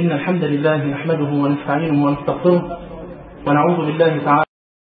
إن الحمد لله نحمده ونستعينه ونستغفره ونعوذ بالله تعالى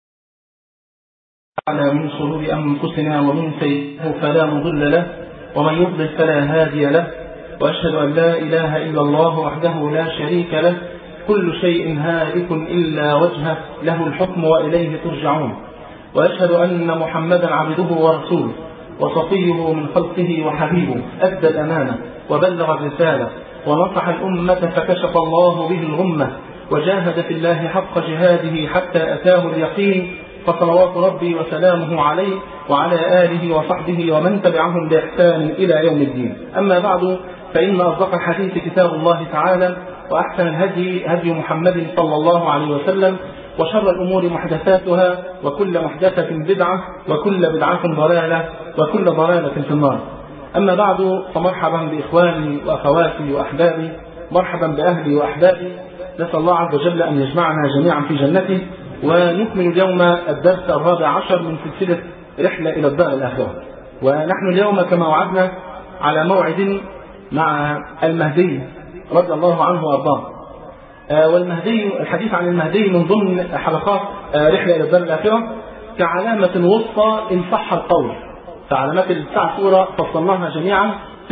من شرور أنفسنا ومن سيئه فلا مضل له ومن يضلل فلا هادي له وأشهد أن لا إله إلا الله وحده لا شريك له كل شيء هالك إلا وجهه له الحكم وإليه ترجعون وأشهد أن محمدا عبده ورسوله وصفيه من خلقه وحبيبه أدى الأمانة وبلغ الرسالة ونصح الأمة فكشف الله به الغمة وجاهد في الله حق جهاده حتى أتاه اليقين فصلوات ربي وسلامه عليه وعلى آله وصحبه ومن تبعهم بإحسان إلى يوم الدين أما بعد فإن أصدق الحديث كتاب الله تعالى وأحسن الهدي هدي محمد صلى الله عليه وسلم وشر الأمور محدثاتها وكل محدثة بدعة وكل بدعة ضلالة وكل ضلالة في النار أما بعد فمرحبا بإخواني وأخواتي وأحبابي مرحبا بأهلي وأحبابي نسأل الله عز وجل أن يجمعنا جميعا في جنته ونكمل اليوم الدرس الرابع عشر من سلسلة رحلة إلى الدار الآخرة ونحن اليوم كما وعدنا على موعد مع المهدي رضي الله عنه وأرضاه والمهدي الحديث عن المهدي من ضمن حلقات رحلة إلى الدار الآخرة كعلامة وسطى إن صح القول فعلامات التسع سورة فصلناها جميعا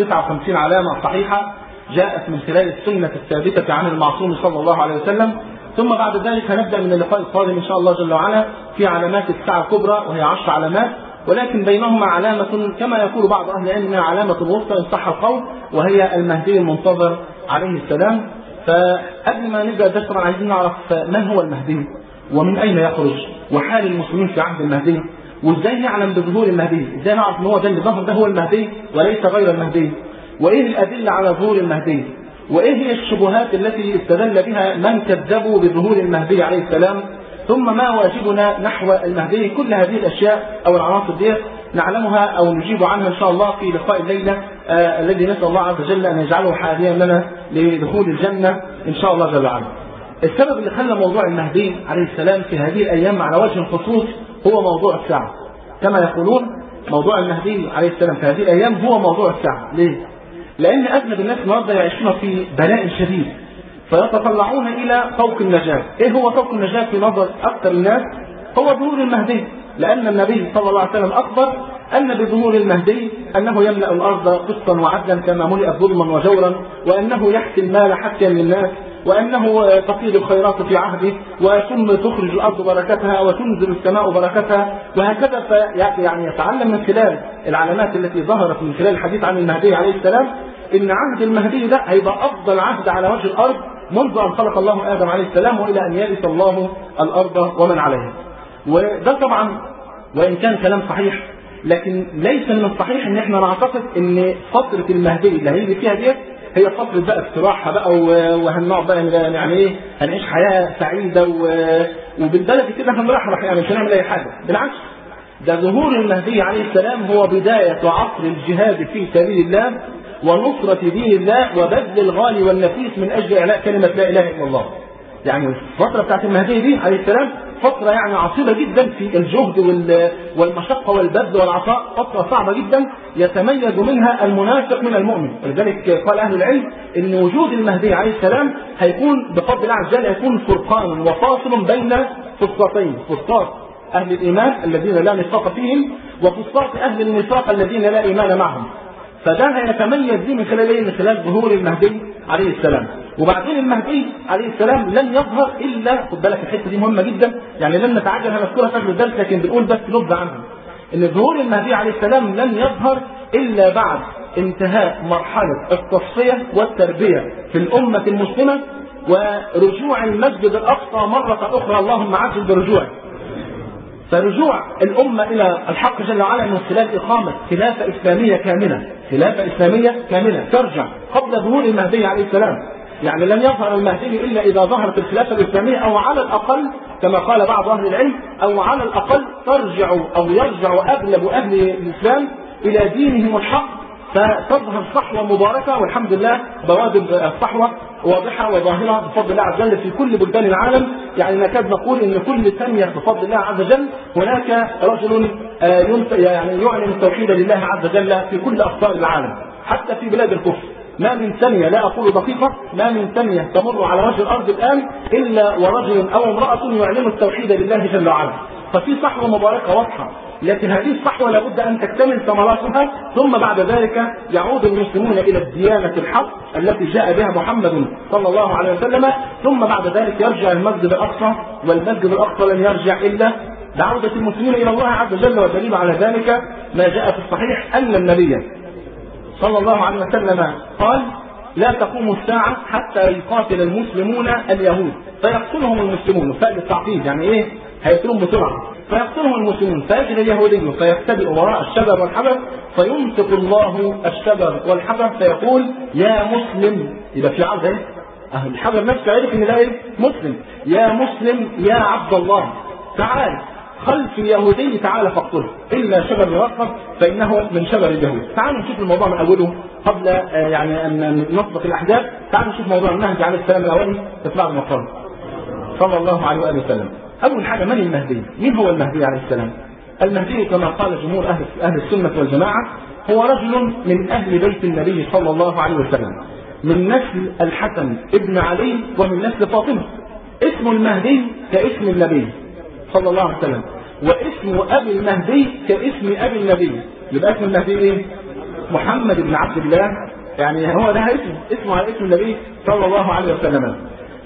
59 علامة صحيحة جاءت من خلال السنة الثابتة عن المعصوم صلى الله عليه وسلم ثم بعد ذلك هنبدأ من اللقاء القادم إن شاء الله جل وعلا في علامات الساعة الكبرى وهي عشر علامات ولكن بينهما علامة كما يقول بعض أهل العلم انها علامة الوسطى إن صح القول وهي المهدي المنتظر عليه السلام فقبل ما نبدأ الدرس عايزين نعرف من هو المهدي ومن أين يخرج وحال المسلمين في عهد المهدي وازاي نعلم بظهور المهدي ازاي نعرف ان هو ده اللي ظهر ده هو المهدي وليس غير المهدي وايه الادله على ظهور المهدي وايه هي الشبهات التي استدل بها من كذبوا بظهور المهدي عليه السلام ثم ما واجبنا نحو المهدي كل هذه الاشياء او العناصر دي نعلمها او نجيب عنها ان شاء الله في لقاء الليله آه الذي نسال الله عز وجل ان يجعله حاليا لنا لدخول الجنه ان شاء الله جل وعلا. السبب اللي خلى موضوع المهدي عليه السلام في هذه الايام على وجه الخصوص هو موضوع الساعه. كما يقولون موضوع المهدي عليه السلام في هذه الايام هو موضوع الساعه، ليه؟ لان اغلب الناس النهارده يعيشون في بلاء شديد فيتطلعون الى طوق النجاه، ايه هو طوق النجاه في نظر اكثر الناس؟ هو ظهور المهدي، لان النبي صلى الله عليه وسلم اخبر ان بظهور المهدي انه يملا الارض قسطا وعدلا كما ملئت ظلما وجورا، وانه يحكي المال حكيا للناس، وانه تفيض الخيرات في عهده وثم تخرج الارض بركتها وتنزل السماء بركتها وهكذا يعني يتعلم من خلال العلامات التي ظهرت من خلال الحديث عن المهدي عليه السلام ان عهد المهدي ده هيبقى افضل عهد على وجه الارض منذ ان خلق الله ادم عليه السلام والى ان يرث الله الارض ومن عليها. وده طبعا وان كان كلام صحيح لكن ليس من الصحيح ان احنا نعتقد ان فتره المهدي اللي هيجي فيها ديت هي فترة بقى استراحة بقى وهنقعد بقى يعني ايه هنعيش حياة سعيدة وبالبلد كده هنرحرح يعني مش هنعمل أي حاجة بالعكس ده ظهور المهدي عليه السلام هو بداية عصر الجهاد في سبيل الله ونصرة دين الله وبذل الغالي والنفيس من أجل إعلاء كلمة لا إله إلا الله. يعني الفترة بتاعت المهدي دي عليه السلام فترة يعني عصيبة جدا في الجهد والمشقة والبذل والعطاء، فترة صعبة جدا يتميز منها المنافق من المؤمن، ولذلك قال أهل العلم إن وجود المهدي عليه السلام هيكون بفضل الله عز وجل هيكون فرقان وفاصل بين فسطاطين، فسطاط أهل الإيمان الذين لا نفاق فيهم وفسطاط أهل النفاق الذين لا إيمان معهم. فده هيتميز دي من خلال ايه؟ من خلال ظهور المهدي عليه السلام. وبعدين المهدي عليه السلام لن يظهر الا خد بالك الحته دي مهمه جدا يعني لن نتعجل هنذكرها في اخر الدرس لكن بنقول بس نبذه عنها. ان ظهور المهدي عليه السلام لن يظهر الا بعد انتهاء مرحله التصفيه والتربيه في الامه المسلمه ورجوع المسجد الاقصى مره اخرى اللهم عجل برجوعه. فرجوع الأمة إلى الحق جل وعلا من خلال إقامة خلافة إسلامية كاملة خلافة إسلامية كاملة ترجع قبل ظهور المهدي عليه السلام يعني لن يظهر المهدي إلا إذا ظهرت الخلافة الإسلامية أو على الأقل كما قال بعض أهل العلم أو على الأقل ترجع أو يرجع أغلب أهل الإسلام إلى دينهم الحق فتظهر صحوة مباركة والحمد لله بوادر الصحوة واضحة وظاهرة بفضل الله عز وجل في كل بلدان العالم يعني نكاد نقول ان كل ثانية بفضل الله عز وجل هناك رجل يعني يعلن التوحيد لله عز وجل في كل اقطار العالم حتى في بلاد الكفر ما من ثانية لا أقول دقيقة ما من ثانية تمر على وجه الأرض الآن إلا ورجل أو امرأة يعلن التوحيد لله جل وعلا ففي صحوة مباركة واضحة لكن هذه الصحوة لابد أن تكتمل ثمراتها ثم بعد ذلك يعود المسلمون إلى الديانة الحق التي جاء بها محمد صلى الله عليه وسلم ثم بعد ذلك يرجع المسجد الأقصى والمسجد الأقصى لن يرجع إلا بعودة المسلمين إلى الله عز وجل والدليل على ذلك ما جاء في الصحيح أن النبي صلى الله عليه وسلم قال لا تقوم الساعة حتى يقاتل المسلمون اليهود فيقتلهم المسلمون فعل التعقيد يعني ايه هيقتلهم بسرعة فيقتلهم المسلمون فيجري اليهودي فيختبئ وراء الشجر والحجر فينطق الله الشجر والحجر فيقول يا مسلم يبقى في عرض ايه؟ أهل الحجر نفسه عرف ان ده ايه؟ مسلم يا مسلم يا عبد الله تعال خلف اليهودي تعال فاقتله الا شجر يرقب فانه من شجر اليهود تعالوا نشوف الموضوع من اوله قبل يعني ان نسبق الاحداث تعالوا نشوف موضوع النهج عليه السلام الاولي تطلع المقام صلى الله عليه واله وسلم اول حاجه من المهدي مين هو المهدي عليه السلام المهدي كما قال جمهور اهل اهل السنه والجماعه هو رجل من اهل بيت النبي صلى الله عليه وسلم من نسل الحسن ابن علي ومن نسل فاطمه اسم المهدي كاسم النبي صلى الله عليه وسلم واسم ابي المهدي كاسم ابي النبي يبقى اسم المهدي ايه محمد بن عبد الله يعني هو ده اسمه اسمه على اسم النبي صلى الله عليه وسلم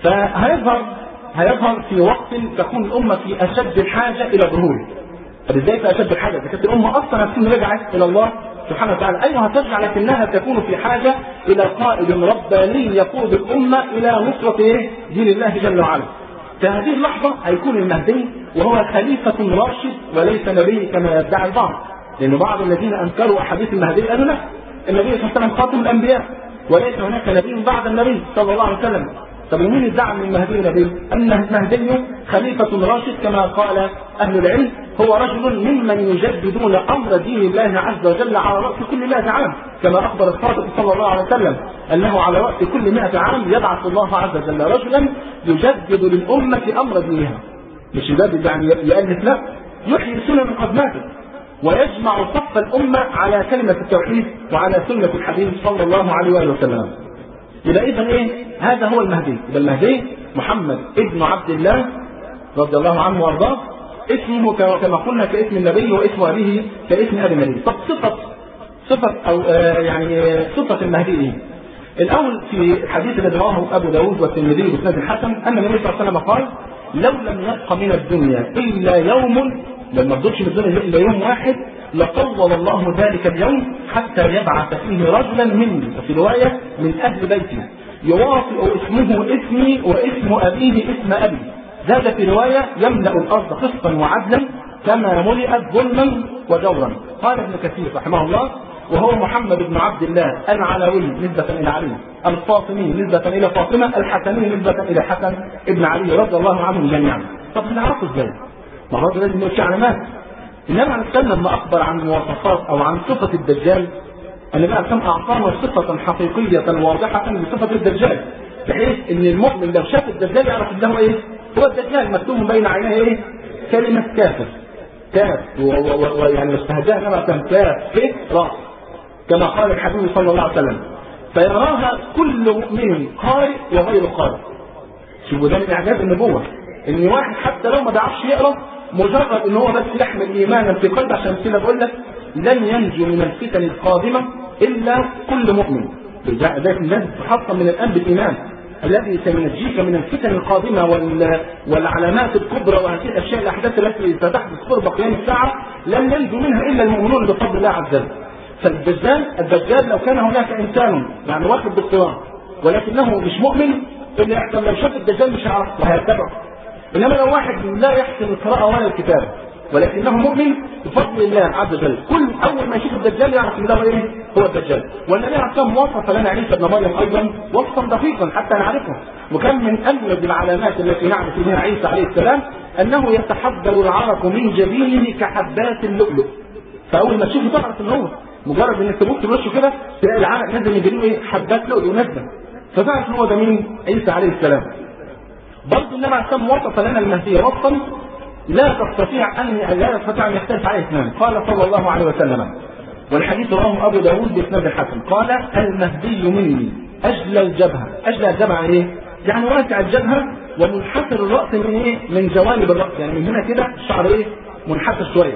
فهيظهر هيظهر في وقت تكون الامه في اشد الحاجه الى ظهوره طب ازاي في اشد الحاجه؟ اذا كانت الامه اصلا هتكون رجعت الى الله سبحانه وتعالى ايوه هترجع لكنها تكون في حاجه الى قائد رباني يقود الامه الى نصره ايه؟ دين الله جل وعلا. في هذه اللحظه هيكون المهدي وهو خليفه راشد وليس نبي كما يدعي البعض. لان بعض الذين انكروا احاديث المهدي قالوا لا النبي صلى الله عليه وسلم خاتم الانبياء وليس هناك نبي بعد النبي صلى الله عليه وسلم طب ومين ادعى ان المهدي نبي؟ ان المهدي خليفة راشد كما قال أهل العلم هو رجل ممن يجددون أمر دين الله عز وجل على رأس كل 100 عام كما أخبر الصادق صلى الله عليه وسلم أنه على رأس كل 100 عام يبعث الله عز وجل رجلا يجدد للأمة أمر دينها مش يجدد يعني يألف لا يحيي سنن قد ماتت ويجمع صف الأمة على كلمة التوحيد وعلى سنة الحبيب صلى الله عليه وآله وسلم يبقى إذا إيه؟ هذا هو المهدي، يبقى المهدي محمد ابن عبد الله رضي الله عنه وأرضاه اسمه كما قلنا كاسم النبي واسم أبيه كاسم أبي النبي، طب صفة صفة أو آه يعني صفة المهدي إيه؟ الأول في الحديث الذي رواه أبو داود والترمذي بإسناد الحسن أن النبي صلى الله عليه وسلم قال لو لم يبق من الدنيا إلا يوم لما تضربش من الدنيا الا يوم واحد لطول الله ذلك اليوم حتى يبعث فيه رجلا مني وفي روايه من اهل بيتي يواطئ اسمه اسمي واسم ابيه اسم ابي زاد في روايه يملا الارض قسطا وعدلا كما ملئت ظلما وجورا قال ابن كثير رحمه الله وهو محمد بن عبد الله العلوي نسبة إلى علي الفاطمي نسبة إلى فاطمة الحسني نسبة إلى حسن ابن علي رضي الله عنهم جميعا طب نعرفه ازاي؟ ما هو لازم يبقى في علامات انما هنتكلم لما اخبر عن مواصفات او عن صفه الدجال النبي عليه الصلاه اعطانا صفه حقيقيه واضحه لصفه الدجال بحيث ان المؤمن لو شاف الدجال يعرف انه ايه؟ هو الدجال مكتوب بين عينيه ايه؟ كلمه كافر كاف ويعني استهجاها كما كاف ف راس كما قال الحبيب صلى الله عليه وسلم فيراها كل مؤمن قارئ وغير قارئ شوفوا ده من اعجاز النبوه ان واحد حتى لو ما بيعرفش يقرا مجرد ان هو بس يحمل ايمانا في قلبه عشان كده بقول لك لن ينجو من الفتن القادمه الا كل مؤمن ذلك الناس تحصن من الان بالايمان الذي سينجيك من الفتن القادمه وال... والعلامات الكبرى وهذه الاشياء الاحداث التي ستحدث قرب قيام الساعه لن ينجو منها الا المؤمنون بفضل الله عز وجل. فالدجال الدجال لو كان هناك انسان يعني واخد دكتوراه ولكنه مش مؤمن اللي يحصل لو شاف الدجال مش هيعرف وهيتبعه انما لو واحد لا يحسن القراءه ولا الكتابه ولكنه مؤمن بفضل الله عز وجل كل اول ما يشوف الدجال يعرف ان ده ايه هو الدجال والنبي عليه الصلاه والسلام وصف لنا عيسى ابن مريم ايضا وصفا دقيقا حتى نعرفه وكان من اجمل العلامات التي نعرف بها عيسى عليه السلام انه يتحدر العرق من جبينه كحبات اللؤلؤ فاول ما تشوفه تعرف ان هو مجرد انك تبص لوشه كده تلاقي العرق نازل من جبينه ايه حبات لؤلؤ نازله فتعرف ان هو ده مين عيسى عليه السلام برضه النبي عليه الصلاه وصف لنا المهدي وصفا لا تستطيع ان لا يستطيع ان يختلف عليه اثنان قال صلى الله عليه وسلم والحديث رواه ابو داود باسناد الحسن قال المهدي مني اجلى الجبهه اجلى الجبهه ايه؟ يعني واسع الجبهه ومنحسر الراس من ايه؟ من جوانب الراس يعني من هنا كده الشعر ايه؟ منحسر شويه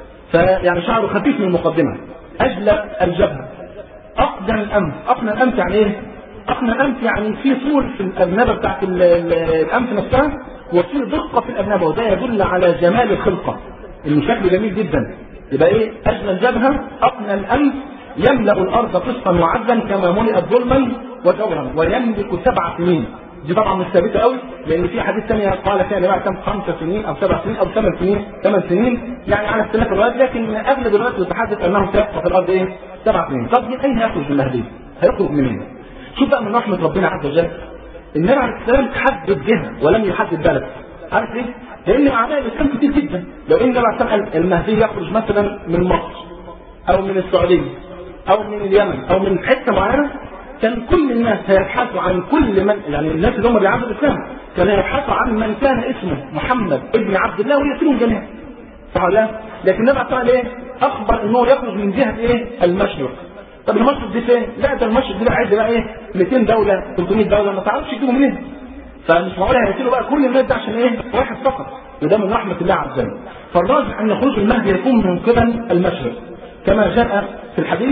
فيعني شعره خفيف من المقدمه اجلى الجبهه اقدم الانف اقنى الانف يعني ايه؟ اقنى الانف يعني في طول في الارنبه بتاعت الانف نفسها وفي دقه في الارنبه وده يدل على جمال الخلقه انه شكله جميل جدا يبقى ايه اجنى الجبهه اقنى الانف يملا الارض قسطا وعدلا كما ملئت ظلما وجورا ويملك سبع سنين دي طبعا مش ثابته قوي لان في حديث ثانيه قال فيها النبي كم خمس سنين او سبع سنين او ثمان سنين ثمان سنين يعني على اختلاف الروايات لكن اغلب الروايات تتحدث انه سيبقى في الارض ايه؟ سبع سنين طب من اين يخرج المهدي؟ هيخرج منين؟ شوف بقى من رحمه ربنا عز وجل النبي عليه السلام حدد جهه ولم يحدد بلد عارف ليه؟ لان اعداء الاسلام كتير جدا لو ان النبي عليه السلام المهدي يخرج مثلا من مصر او من السعوديه او من اليمن او من حته معينه كان كل الناس هيبحثوا عن كل من يعني الناس اللي هم بيعبدوا الاسلام كانوا يبحثوا عن من كان اسمه محمد ابن عبد الله ويقتلهم جميعا صح ولا لا؟ لكن النبي عليه ايه؟ اخبر ان هو يخرج من جهه ايه؟ المشرق طب المشرق دي فين؟ لا ده المشرق دي قاعد بقى ايه؟ 200 دوله 300 دوله ما تعرفش تجيبوا منين؟ فمش معقول هيقتلوا بقى كل الناس ده عشان ايه؟ واحد فقط وده من رحمه الله عز وجل فالراجح ان خروج المهدي يكون من قبل المشرق كما جاء في الحديث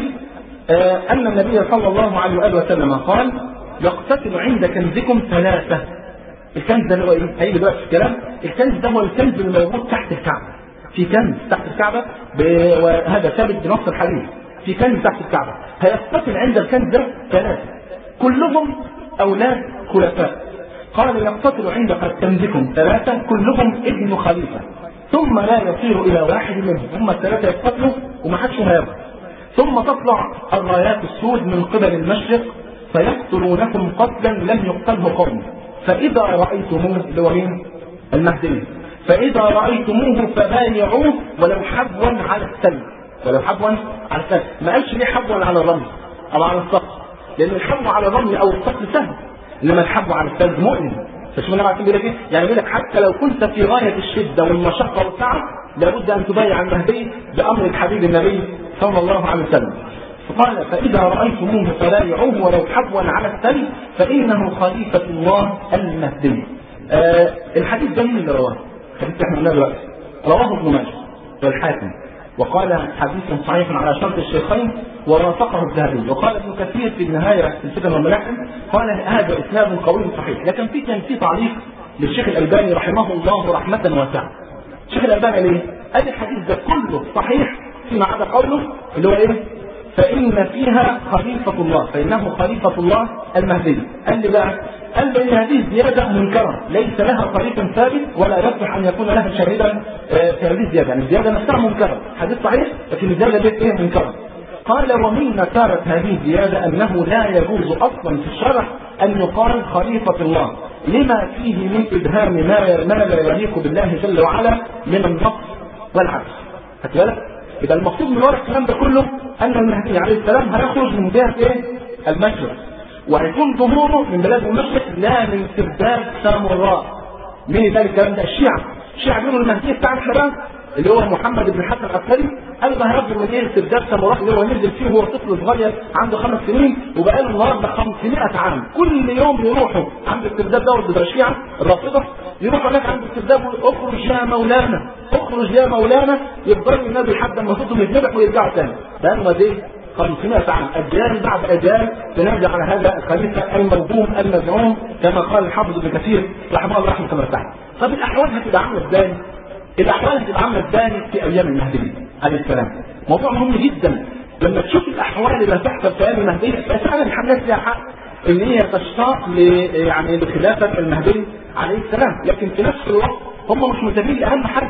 آه أن النبي صلى الله عليه وآله وسلم قال يقتتل عند كنزكم ثلاثة الكنز ده اللي هو ايه؟ هيجي دلوقتي في الكلام الكنز ده هو الكنز الموجود تحت الكعبة في كنز تحت الكعبة ب... وهذا ثابت بنص الحديث في كنز تحت الكعبة هيقتتل عند الكنز ده ثلاثة كلهم أولاد خلفاء قال يقتتل عند كنزكم ثلاثة كلهم ابن خليفة ثم لا يصير إلى واحد منهم هم الثلاثة يقتتلوا وما حدش هيرضى ثم تطلع الرايات السود من قبل المشرق فيقتلونكم قتلا لم يقتله قوم فإذا رأيتموه اللي هو مين؟ المهدي فإذا رأيتموه فبايعوه ولو حبوا على الثلج ولو حبوا على الثلج ما قالش ليه حبوا على الرمل أو على الصخر لأن الحبو على الرمل أو الصخر سهل إنما الحبو على الثلج مؤلم فشوف النبي عليه بيقول لك ايه؟ يعني بيقول لك حتى لو كنت في غايه الشده والمشقه والتعب لابد ان تبايع المهدي بامر الحبيب النبي صلى الله عليه وسلم. فقال فاذا رايتموه فبايعوه ولو حبوا على الثلج فانه خليفه الله المهدي. آه الحديث ده مين اللي رواه؟ الحديث احنا قلناه دلوقتي. رواه ابن ماجه والحاكم وقال حديث صحيح على شرط الشيخين ورافقه الذهبي وقال ابن كثير في النهايه في الفتن والملاحم قال هذا اسناد قوي صحيح لكن في كان في تعليق للشيخ الالباني رحمه الله رحمه واسعه الشيخ الالباني قال ايه؟ قال الحديث ده كله صحيح فيما عدا قوله اللي هو ايه؟ فإن فيها خليفة الله فإنه خليفة الله المهدي قال لي بقى قال لي إن هذه الزيادة منكرة ليس لها طريق ثابت ولا يصح أن يكون لها شاهدا في هذه الزيادة يعني الزيادة نفسها منكرة حديث صحيح لكن الزيادة دي إيه منكرة قال ومن نكارة هذه الزيادة أنه لا يجوز أصلا في الشرع أن يقال خليفة الله لما فيه من إبهام ما ما لا يليق بالله جل وعلا من النقص والعكس خدت بالك؟ يبقى المقصود من ورا الكلام ده كله ان المهدي عليه السلام هيخرج من جهه ايه؟ المشرق وهيكون ظهوره من بلاد المشرق لا من سرداب سامراء مين اللي قال الكلام ده؟ الشيعه الشيعه بيقولوا المهدي بتاع الشباب اللي هو محمد بن حسن العسكري قال ده هيخرج من ايه سرداب سامراء اللي هو نزل فيه وهو طفل صغير عنده خمس سنين وبقى له النهارده 500 عام كل يوم يروحوا عند السرداب دوت بتاع الشيعه الرافضه يروحوا هناك عند السرداب ويقولوا اخرج يا مولانا اخرج يا مولانا يفضلوا ينادوا لحد ما صوتهم يتذبح ويرجعوا تاني ده هم دي 500 عام اجيال بعد اجيال تنادي على هذا الخليفه الموهوم المزعوم كما قال الحافظ ابن كثير رحمه الله رحمه الله تعالى طب الاحوال هتبقى عامله ازاي؟ الاحوال هتبقى عامله ازاي في ايام المهدي عليه السلام موضوع مهم جدا لما تشوف الاحوال اللي هتحصل في ايام المهدي فعلا الحماس ليها حق ان هي تشتاق ل يعني لخلافه المهدي عليه السلام لكن في نفس الوقت هم مش منتبهين لاهم حاجه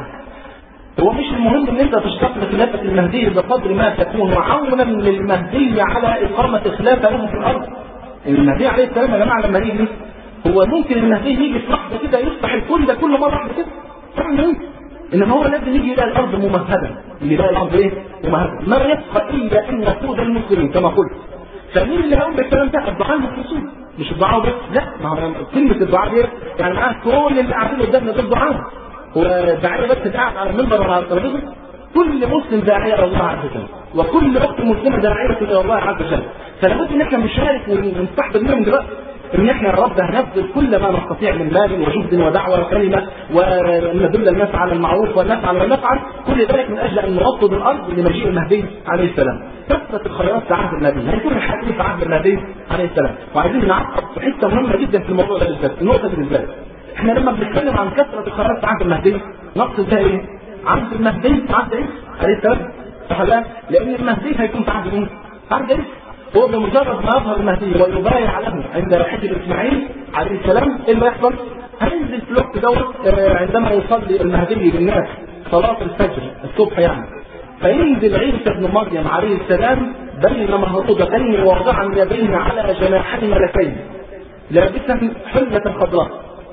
هو مش المهم ان انت تشتاق لخلافه المهدي بقدر ما تكون عونا للمهدي على اقامه الخلافه له في الارض المهدي عليه السلام يا جماعه لما يجي هو ممكن المهدي يجي في لحظه كده يفتح الكون ده كل مره واحده كده طبعا ممكن انما هو لازم يجي يلاقي الارض ممهده يلاقي الارض ايه ممهده ما يبقى الا ان يقود المسلمين كما قلت فمين اللي هيقوم بالكلام ده الدعاء المخلصين مش الدعاء بس لا ما هو كلمه الدعاء دي يعني معاه كل اللي قاعدين قدامنا دول دعاء هو داعيه بس قاعد على المنبر ولا على الترابيزه كل مسلم داعيه الى الله عز وجل وكل اخت مسلمه داعيه الى الله عز وجل فلابد ان احنا نشارك ونستحضر منهم دلوقتي ان احنا يا رب هنبذل كل ما نستطيع من مال وجهد ودعوه وكلمه وندل الناس على المعروف ونفعل ونفعل كل ذلك من اجل ان نوطد الارض لمجيء المهدي عليه السلام كثره الخيرات في عهد النبي هيكون الحديث في عهد النبي عليه السلام وعايزين نعقد في حته مهمه جدا في الموضوع ده بالذات النقطه دي بالذات احنا لما بنتكلم عن كثره الخيرات في عهد المهدي نقصد ده ايه؟ عهد المهدي في عهد عيسى عليه السلام صح لا؟ لان المهدي هيكون في عهد مين؟ عهد عيسى هو بمجرد ما يظهر المهدي ويبايع له عند حجر اسماعيل عليه السلام ايه اللي يحصل؟ هينزل في الوقت دوت عندما يصلي المهدي للناس صلاة الفجر الصبح يعني فينزل عيسى ابن مريم عليه السلام بين مهروضتين واضعا يديه على جناحي ملكين لابسا حلة خضراء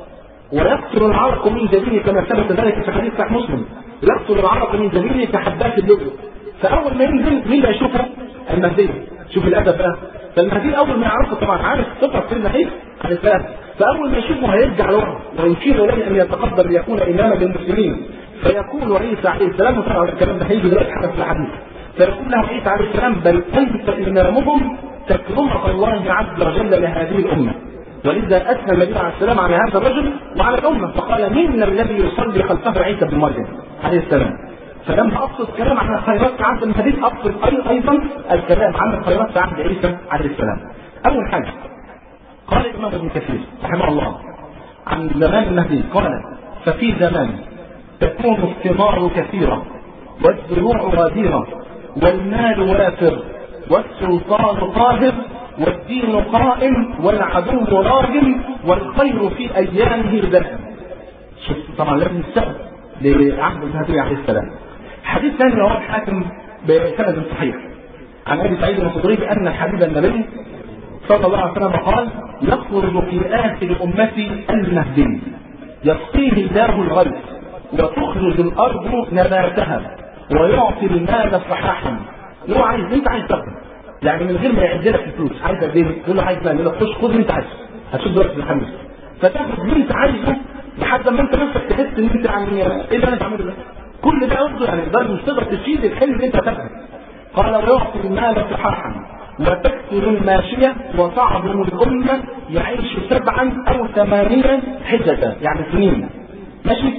ويقتل العرق من جبينه كما ثبت ذلك في حديث صحيح مسلم يقتل العرق من جبينه كحبات اللؤلؤ فاول ما ينزل مين اللي هيشوفه؟ المهدي شوف الادب بقى فالمهدي اول ما يعرفه طبعا عارف صفه سيدنا عيسى عليه السلام فاول ما يشوفه هيرجع لورا ويشير اليه ان يتقدم ليكون اماما للمسلمين فيقول عيسى عليه السلام وطبعا الكلام ده هيجي دلوقتي حدث في الحديث فيقول له عيسى عليه السلام بل انت امامهم تكرمك الله عز وجل لهذه الامه ولذا اثنى النبي عليه السلام على هذا الرجل وعلى الامه فقال مين الذي يصلي خلفه عيسى بن مريم عليه السلام فلما اقصد كلام عن الخيرات في عهد الحديث اقصد ايضا الكلام عن الخيرات في عهد عيسى عليه السلام اول حاجه قال الامام ابن كثير رحمه الله عن زمان المهدي قال ففي زمان تكون الثمار كثيره والزروع غادره والمال وافر والسلطان قاهر والدين قائم والعدو راجل والخير في ايامه دائم شوف طبعا لازم السبب لعهد المهدي عليه السلام حديث ثاني رواه الحاكم بسند صحيح عن ابي سعيد الخدري بان حبيب النبي صلى الله عليه وسلم قال يخرج في اخر امتي المهدي يسقيه الله الغيث وتخرج الارض نباتها ويعطي المال صحاحا لو عايز انت عايز تاخد يعني من غير ما يعد لك الفلوس عايز قد ايه؟ يقول له عايز مال يقول لك خش خد اللي انت عايزه هتشوف دلوقتي الحمد فتاخد اللي انت عايزه لحد ما انت نفسك تحس ان انت يعني ايه اللي انا بعمله ده؟ كل ده يفضل يعني ده مش تقدر تشيل الحلم اللي انت هتاخده قال ويعطي المال صحاحا وتكثر الماشية وتعظم الأمة يعيش سبعا أو ثمانيا حجة يعني سنين ماشي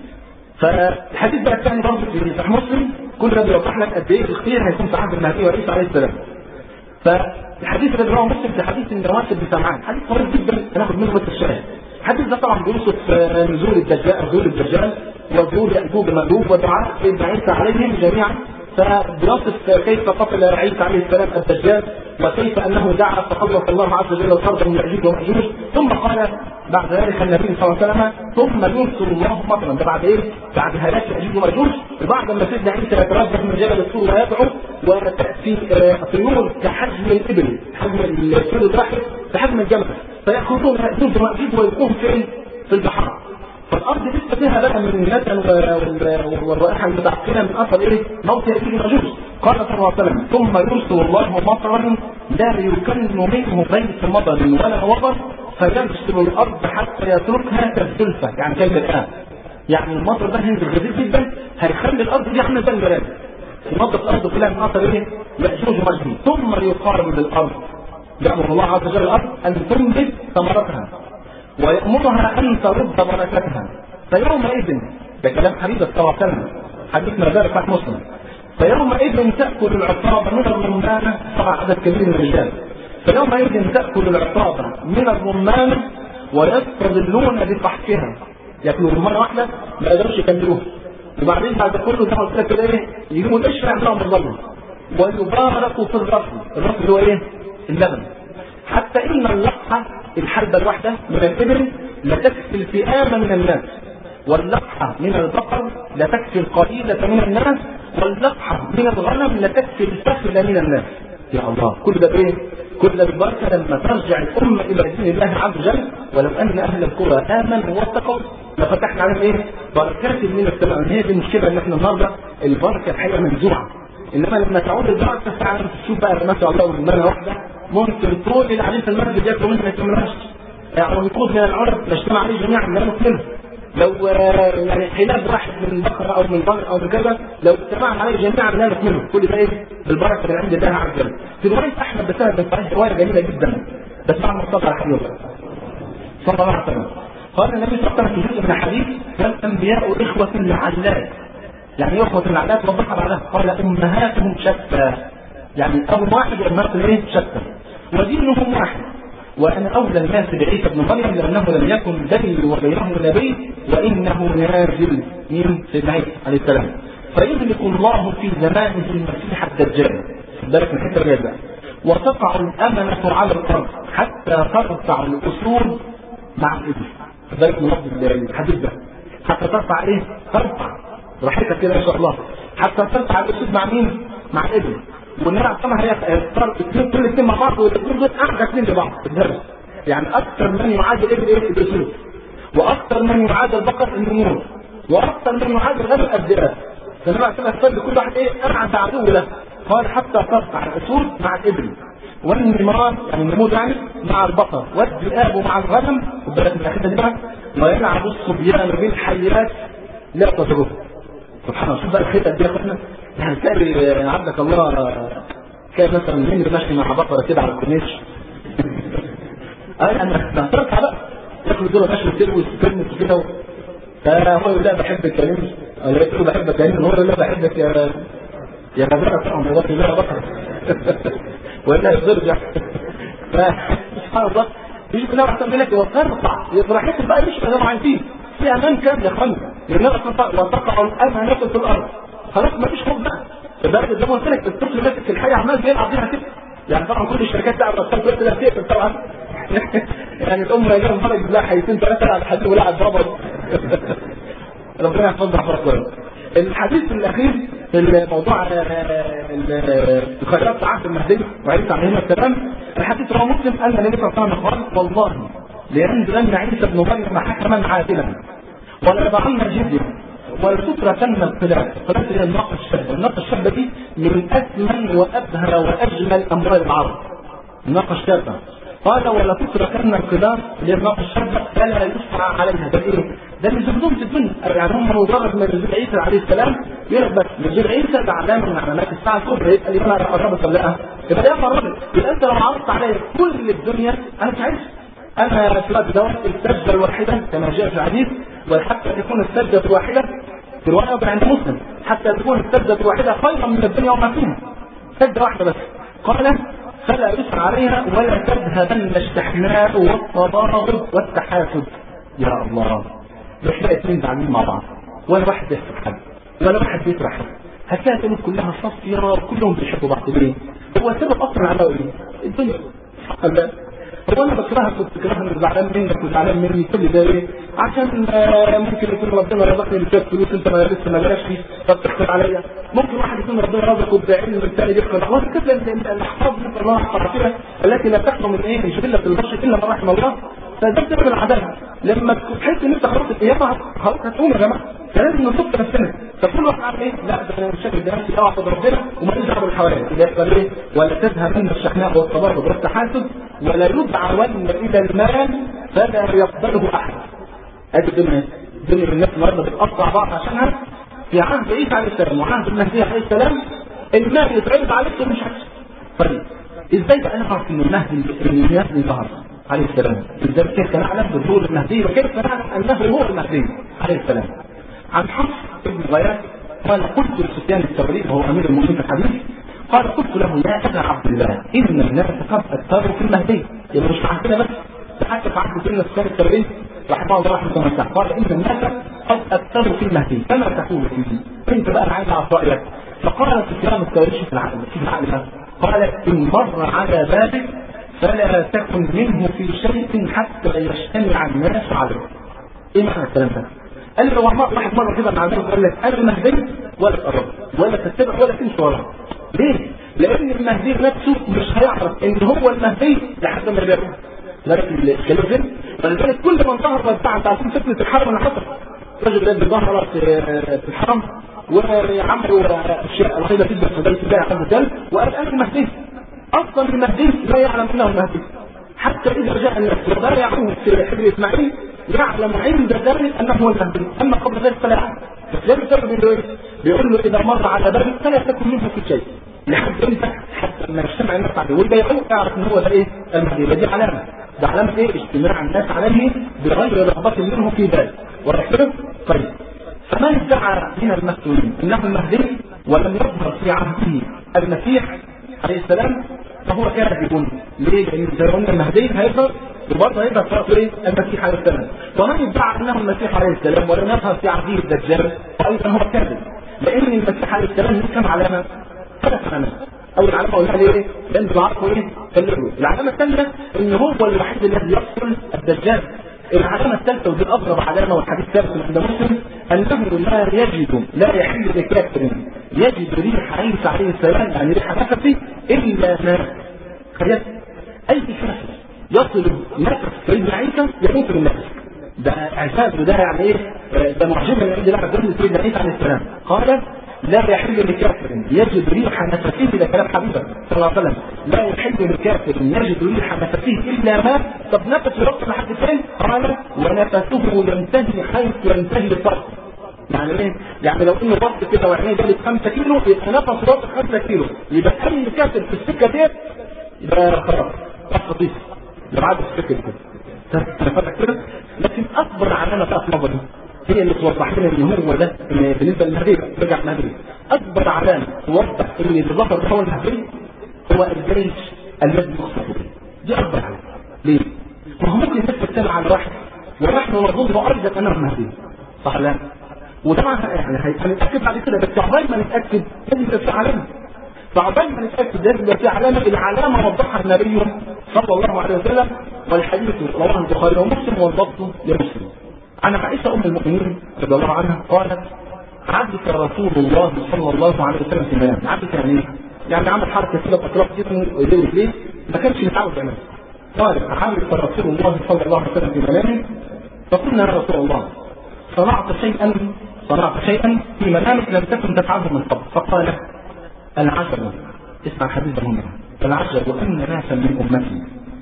فالحديث بقى الثاني برضه في صحيح مسلم كل ده بيوضح لك قد ايه الخير هيكون في عهد المهدي وعيسى عليه السلام فالحديث اللي رواه مسلم في حديث النواسب بسمعان حديث طويل جدا هناخد منه بس الشاهد الحديث ده طبعا بيوصف نزول الدجال نزول الدجال وظهور يأجوج ومأجوج ودعاء سيدنا عيسى عليهم جميعا فبيصف كيف قتل عيسى عليه السلام الدجال وكيف انه دعا فخلص الله عز وجل الارض من ياجوج وماجوج ثم قال بعد ذلك النبي صلى الله عليه وسلم ثم يرسل الله مطرا ده بعد ايه؟ بعد هلاك ياجوج وماجوج بعد ما سيدنا عيسى يترجح من جبل الطور ويدعو وتاتي طيور كحجم الابل حجم الطيور الواحد كحجم الجمل فياخذون ياجوج وماجوج ويلقوهم فين؟ في البحر فالارض لسه فيها بقى من النتن والرائحه المتعفنه من اثر ايه؟ موت ياجوج وماجوج قال صلى الله عليه وسلم ثم يرسل الله مطرا لا يكن منه بيت مطر ولا وبر فيغسل الارض حتى يتركها كالزلفه يعني كلمه الان يعني المطر ده هينزل غزير جدا هيخلي الارض دي عامله زي الجراد ينظف الارض كلها من اثر ايه؟ ياجوج وماجوج ثم يقارب للارض يامر الله عز وجل الارض ان تنبت ثمرتها ويأمرها أن ترد بركتها فيومئذ ده كلام حبيب صلى الله عليه وسلم حديثنا ذلك صحيح مسلم فيومئذ تأكل العصابة من الرمانة طبعا عدد كبير من الرجال فيومئذ تأكل العصابة من الرمانة ويستظلون بقحفها ياكلوا رمانة واحدة ما يقدروش يكملوها وبعدين بعد كله زي ما قلت لك كده ايه يجيبوا القشر يعملوها بالظلم ويباركوا في الرفل الرفل هو ايه؟ اللبن حتى ان اللقحة الحربة الواحدة من الإبل لتكفي الفئام من الناس واللقحة من البقر لتكفي القليلة من الناس واللقحة من الغنم لتكفي الفخذ من الناس يا الله كل ده ايه؟ كل ده بالبركة لما ترجع الأمة إلى دين الله عز وجل ولو أن أهل القرى آمنوا واتقوا لفتحنا عليهم إيه؟ بركات من السماء هي دي المشكلة إن إحنا النهاردة البركة الحقيقة منزوعة إنما لما تعود البركة فعلا تشوف بقى ما شاء الله من مرة واحدة ممكن طول اللي قاعدين في المسجد ياكلوا منها ما يكملوهاش يعني نقود من العرب نجتمع عليه جميعا لا نكمله لو يعني حلاب واحد من بقرة أو من بقر أو من كذا لو اجتمعنا عليه جميعا نالت منه كل ده إيه بالبركة اللي عند الله عز وجل في رواية أحمد بسند بن صحيح رواية جميلة جدا بس بعد ما صلى على حبيب الله صلى الله عليه وسلم قال النبي صلى الله عليه وسلم في جزء من الحديث والأنبياء إخوة لعلات يعني إخوة لعلات وضحها بعدها قال أمهاتهم شتى يعني أب واحد وأمهاتهم إيه شتى ودينهم واحد وأنا أولى الناس بعيسى بن مريم لأنه لم يكن بيني وبينه نبي وإنه نازل من سيدنا عيسى عليه السلام فيهلك الله في زمانه المسيح الدجال ذلك من حتى الرجال وتقع الأمنة على الأرض حتى ترفع الأسود مع الإبل ذلك من لفظ الحديث ده حتى ترفع إيه؟ ترفع راحتك كده إن شاء الله حتى ترفع الأسود مع مين؟ مع الإبل والنبي عليه الصلاه هيختار اثنين كل اثنين مع بعض والاثنين دول اعلى اثنين لبعض في الدرس يعني اكثر من يعادل ابن ايه الاسود واكثر من يعادل بقر النمور واكثر من يعادل غنم الذئاب فالنبي عليه الصلاه والسلام كل واحد ايه ابعد عدو له قال حتى ترفع الاسود مع الابل والنمار يعني النمور يعني مع البقر والذئاب مع الغنم خد بالك من الحته دي بقى ويلعب الصبيان بالحيات لا تضربه سبحان الله شوف بقى الخيط قد ايه يا اخوانا يعني تلاقي عبدك الله كان مثلا مين ماشي مع بقره كده على الكورنيش اي انا تركع بقى ياكل دول ماشي كده ويستنى كده فهو يقول لا بحب الكريم انا قلت له بحب الكريم هو يقول لا بحبك يا يا غزاله طبعا والله لا بقره ولا يرجع سبحان الله يجي كلها احسن منك وترفع راحتك بقى مش انا عايزين في امان كامل يا اخوانا لان وتقع الامانه في الارض خلاص مفيش خوف بقى البلد زي ما قلت لك الطفل ماسك الحي عمال بيلعب بيها كده يعني طبعا كل الشركات تعرف الطفل كده تقفل طبعا يعني الام جايه فرج لها حيتين ثلاثه على الحديد ولعب بابا ربنا يحفظنا حفظك الحديث الاخير في الموضوع الخيرات عهد المهدي وعيسى عليه السلام الحديث رواه مسلم ان النبي صلى الله عليه وسلم قال والله لينزلن عيسى ابن مريم حكما عادلا وليضعن الجزيه ولتتركن الخلاف الخلاف هي الناقه الشابه الناقه الشابه دي من اثمن وابهى واجمل اموال العرب الناقه الشابه قال ولا تتركن الخلاف اللي هي الناقه الشابه فلا يسعى عليها ده ايه؟ ده اللي زهدهم في الدنيا يعني هم مجرد ما نزول عيسى عليه السلام يقول لك بس نزول عيسى ده علامه من علامات الساعه الكبرى يبقى لي انا قربت ولا لا؟ يبقى ده قربت يبقى انت لو عرضت عليا كل الدنيا انا مش عايز انا في الوقت دوت السجده الواحده كما جاء في الحديث وحتى تكون السجده الواحده في روايه عند مسلم حتى تكون السجده الواحده خيرا من الدنيا وما فيها سجده واحده بس قال فلا يسعى عليها ولا تذهبن الشحناء والتضارب والتحاسد يا الله بتلاقي اثنين زعلانين مع بعض ولا واحد يحسد حد ولا واحد بيكره حد هتلاقي الامور كلها صافيه كلهم بيحبوا بعض ليه؟ هو السبب اصلا على ايه؟ الدنيا حق الله هو انا بكرهك كنت بكرهك زعلان منك وزعلان مني كل ده ايه؟ عشان ممكن يكون ربنا رزقني بشويه فلوس انت ما لسه ما جالكش فبتحقد عليا ممكن واحد يكون ربنا رزقه بعلم الثاني يحقد الله كده الاحفاظ من الله الحرفيه التي لا تخلو من ايه؟ من جبله البشر الا من رحم الله فده بسبب العداله لما تحس ان انت خلاص القيامه هتقوم يا جماعه فلازم نصف نفسنا فكل واحد عارف ايه لا ده انا الشكل ده نفسي اعبد ربنا وما تزعل بالحوالي اللي يحصل ايه ولا تذهب من الشحناء والتبرد والتحاسد ولا يدعون الى المال فلا يقبله احد ادي الدنيا الدنيا الناس النهارده بتقطع بعض عشانها في عهد عيسى عليه السلام وعهد المهدي عليه السلام المال يتعرض عليك مش عايز طيب ازاي بقى نعرف ان المهدي المهدي ظهر عليه السلام ازاي كيف نعلم بظهور المهدي وكيف نعلم انه هو المهدي عليه السلام عن حفص بن غياث قال قلت لسفيان الثوري وهو امير المؤمنين في الحديث قال قلت له يا ابا عبد الله ان الناس قد اثروا في المهدي يعني مش عندنا بس حتى في عهد سيدنا سفيان الثوري رحمه الله رحمه الله تعالى قال ان الناس قد اثروا في المهدي فما تقول فيه انت بقى عايز اعرف رايك فقال سفيان الثوري في العقل في العقل قال ان مر على بابك فلا تكن منه في شيء حتى يجتمع الناس عليه ايه معنى الكلام ده قال لي واحد واحد مره كده مع قال لك انا المهدي ولا تقرب ولا تتبع ولا تمشي وراه ليه؟ لان المهدي نفسه مش هيعرف ان هو المهدي لحد ما يبقى لكن الكلام فين؟ فلذلك كل من ظهر بتاع انت عارفين فتنه الحرم اللي حصل الراجل ده ظهر في الحرم وعملوا اشياء رهيبه جدا في بيت الله عز وجل وقال انا المهدي اصلا المهدي لا يعلم انه المهدي حتى اذا جاء الناس وبايعوه في حجر اسماعيل يعلم عند ذلك انه هو المهدي اما قبل ذلك فلا يعلم بس ليه بيقول له ايه؟ بيقول له اذا مر على باب فلا تكن منه في شيء لحد امتى حتى لما يجتمع الناس عليه ويبيعوه يعرف ان هو ده ايه المهدي دي علامه ده علامه ايه اجتماع الناس عليه بغير رغبه منه في ذلك واضح كده؟ طيب فمن ادعى من المسؤولين انه المهدي ولم يظهر في عهده المسيح عليه السلام فهو كاذب ليه؟ لان زي ما قلنا المهدي هيظهر وبرضه هيبقى في ايه؟ المسيح عليه السلام ومن ادعى انه المسيح عليه السلام ولم يظهر في عهده الدجال فايضا هو كاذب لان المسيح عليه السلام له كم علامه؟ ثلاث علامات اول علامه قلنا ليه ايه؟ لان بعرفه ايه؟ كلمه العلامه الثانيه ان هو الوحيد الذي يقتل الدجال العلامة الثالثة ودي أغرب علامة والحديث الثالث عند مسلم أنه لا يجد لا يحل لكافر يجد ريح عيسى عليه السلام يعني ريح نفسه إلا ما تخيل أي نفس يصل نفس سيدنا عيسى يموت بالنفس ده اعتاد ده يعني ايه ده معجزه من عند الله عز وجل سيدنا عيسى عليه السلام قال لا يحل لكافر يجد ريح نفسه ده كلام حبيبه صلى الله عليه وسلم لا يحل لكافر يجد ريح نفسه الا ما طب نفسه يوصل لحد فين؟ قال ونفسه ينتهي حيث ينتهي الطرف يعني ايه؟ يعني لو انه بص كده وعينيه جابت 5 كيلو يبقى نفسه واصل 5 كيلو يبقى اي كافر في السكه ديت يبقى خلاص خطيف ده بعد السكه كده كده لكن اكبر علامه بقى في نظري هي اللي توضح لنا ان هو ده إن بالنسبه للمهدي رجع المهدي اكبر علامه توضح ان اللي ظهر هو المهدي هو الجيش الذي يخطف به دي اكبر علامه ليه؟ ما هو ممكن الناس تتكلم على واحد ونحن نظن ايضا انه المهدي صح لا؟ وطبعا يعني هنتاكد بعد كده بس عقبال ما نتاكد لازم يبقى في علامه فعقبال ما نتاكد لازم يبقى في علامه العلامه وضحها النبي صلى الله عليه وسلم والحديث رواه البخاري ومسلم والضبط لمسلم عن عائشه ام المؤمنين رضي الله عنها قالت عبدك رسول الله صلى الله عليه وسلم في المنام عبدك يعني ايه؟ يعني عمل حركه كده باطراف جسمه وايديه ورجليه ما كانش متعود يعملها قال عبدك رسول الله صلى الله عليه وسلم في منامه فقلنا يا رسول الله صنعت شيئا صنعت شيئا في منامك لم تكن تفعله من قبل فقال العجب اسمع الحديث ده هنا العجب ان ناسا من امتي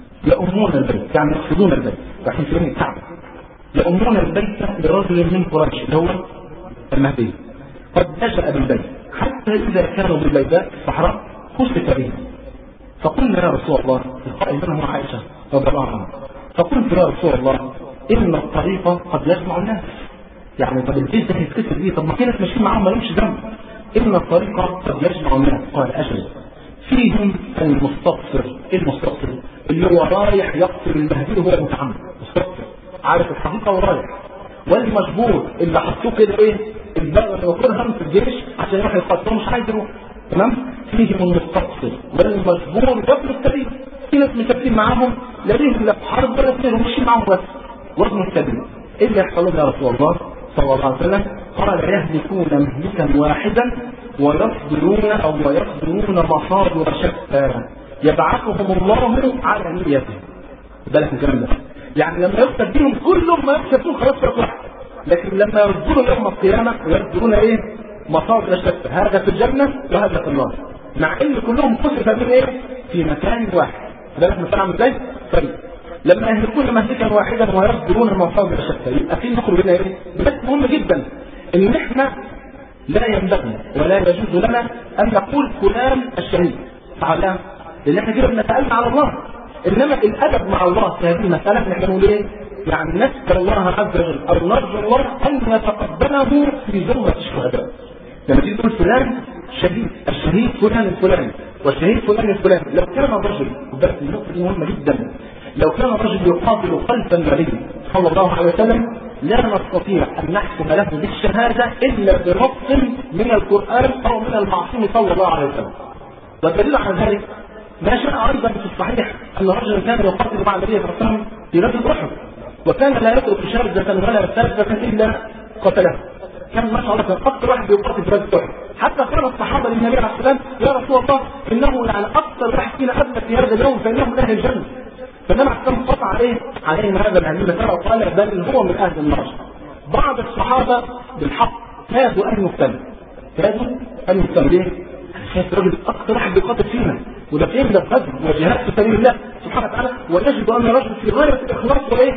يؤمون البيت يعني يقصدون البيت رايحين فين الكعبه يؤمون البيت لرجل من قريش اللي هو المهدي قد نشا بالبيت حتى اذا كانوا بالبيداء الصحراء خسف بهم فقلنا يا رسول الله القائل منهم عائشه رضي الله عنها فقلت يا رسول الله ان الطريق قد يجمع الناس يعني طب البيت ده هيتكسر بيه طب ما في ناس ماشيين معاهم ما لهمش ذنب ان الطريق قد يجمع الناس قال اجل فيهم المستبصر المستبصر اللي هو رايح يقتل المهدي وهو متعمد مستبصر عارف الحقيقه ورايح والمجبور اللي حطوه كده ايه البلد اللي وكلهم في الجيش عشان يروح يقتلهم مش عايز يروح تمام فيهم المستبصر والمجبور وابن السبيل في ناس مسافرين معاهم لا ليهم لا في حرب ولا اثنين وماشيين معاهم بس وابن السبيل ايه اللي يحصل لهم يا رسول الله صلى الله عليه وسلم قال يهلكون مهلكا واحدا ويصدرون او ويصدرون مصادر شتى يبعثهم الله على نيته بالك من الكلام ده يعني لما يكتب بيهم كلهم ما يكتبون خلاص فرق واحد لكن لما يصدروا يوم القيامه ويصدرون ايه مصادر شتى هذا في الجنه وهذا في النار مع ان كلهم كتب بين ايه في مكان واحد بالك من الكلام ازاي طيب لما يهلكون مهلكا واحدا ويصدرون مصادر شتى يبقى في نخرج هنا ايه بس مهم جدا ان احنا لا ينبغي ولا يجوز لنا ان نقول فلان الشهيد صح لان احنا كده بنتألم على الله انما الادب مع الله في هذه المساله احنا نقول ايه يعني نسال الله عز وجل او نرجو الله ان يتقبله في زمره الشهداء لما تيجي تقول فلان شهيد الشهيد فلان الفلاني والشهيد فلان الفلاني لو كان الرجل بس النقطه دي مهمه جدا لو كان الرجل يقاتل خلف النبي صلى الله عليه وسلم لا نستطيع ان نحكم له بالشهاده الا بنص من القران او من المعصوم صلى الله عليه وسلم والدليل على ذلك ما شاء ايضا في الصحيح ان رجلا كان يقاتل مع النبي صلى الله عليه وسلم في غزوه احد وكان لا يترك شاذة ولا ساذة الا قتله كان ما شاء الله كان اكثر واحد بيقاتل في غزوه احد حتى قال الصحابه للنبي عليه الصلاه والسلام يا رسول الله انه يعني اكثر واحد فينا قبل في هذا اليوم فانه من اهل الجنه فالنبي عليه الصلاه قطع عليه عليهم هذا من هذه المساله وقال بل هو من اهل النار بعض الصحابه بالحق كادوا ان يقتلوا كادوا ان يقتلوا ليه؟ شايف راجل اكثر واحد بيقاتل فينا وده فين ده غزو وجهاد في سبيل الله سبحانه وتعالى ونجد ان رجل في غايه الاخلاص وايه؟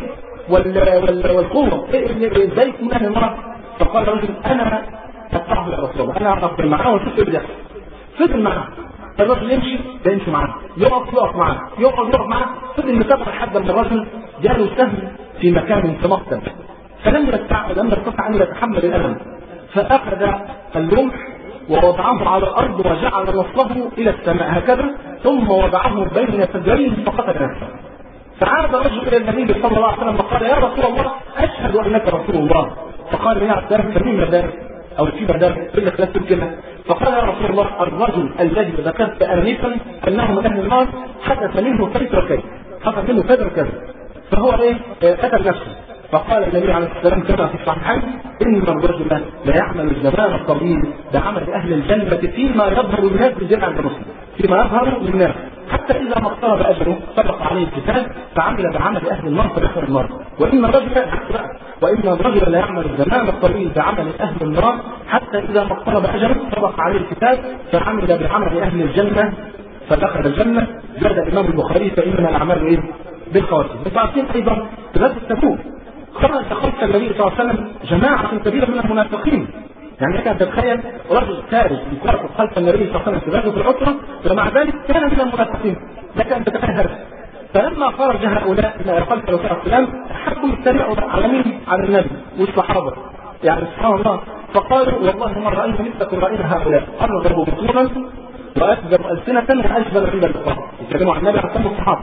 والقوه ازاي يكون اهل النار فقال الرجل انا اتبعه يا رسول الله انا افضل معاه واشوف ايه بيحصل فضل معاه الرجل يمشي ده يمشي معاه يقف يقف معاه يقف يقف معاه فضل متابع لحد ما الرجل جاله سهم في مكان في مقتل فلم يستطع لم يستطع ان يتحمل الالم فاخذ الرمح ووضعه على الارض وجعل نصله الى السماء هكذا ثم وضعه بين صدريه فقتل نفسه فعاد الرجل الى النبي صلى الله عليه وسلم وقال يا رسول الله اشهد انك رسول الله فقال يا عبد الله فمما ذلك او في ذلك الا ثلاث كلمه فقال يا رسول الله الرجل الذي ذكرت انفا انه من اهل النار حدث منه كيف وكيف حدث منه كذا وكذا فهو ايه قتل نفسه فقال النبي عليه السلام كما في الصحيحين ان الرجل لا يعمل الزمان الطويل بعمل اهل الجنه فيما يظهر للناس بجمع المسلم فيما يظهر للناس حتى اذا ما اقترب اجره سبق عليه الكتاب فعمل بعمل اهل النار فدخل النار وان الرجل وان الرجل لا يعمل الزمان الطويل بعمل اهل النار حتى اذا ما اقترب اجره سبق عليه الكتاب فعمل بعمل اهل الجنه فدخل الجنه زاد الامام البخاري فانما الاعمال ايه؟ بالخواتيم وتعرفين ايضا غزوه تبوك خرج خلف النبي صلى الله عليه وسلم جماعة كبيرة من المنافقين يعني لك ان تتخيل رجل خارج يقاتل خلف النبي صلى الله عليه وسلم في غزوة العسرة ومع ذلك كان من المنافقين لك ان تتخيل هذا فلما خرج هؤلاء الى خلف الرسول صلى الله عليه وسلم حبوا يتريقوا على مين؟ على النبي والصحابة يعني سبحان الله فقالوا والله ما راينا مثلكم راينا هؤلاء ارغبوا بطونا واكذبوا السنة واجبل عند اللقاء يتكلموا عن النبي عن الصحابة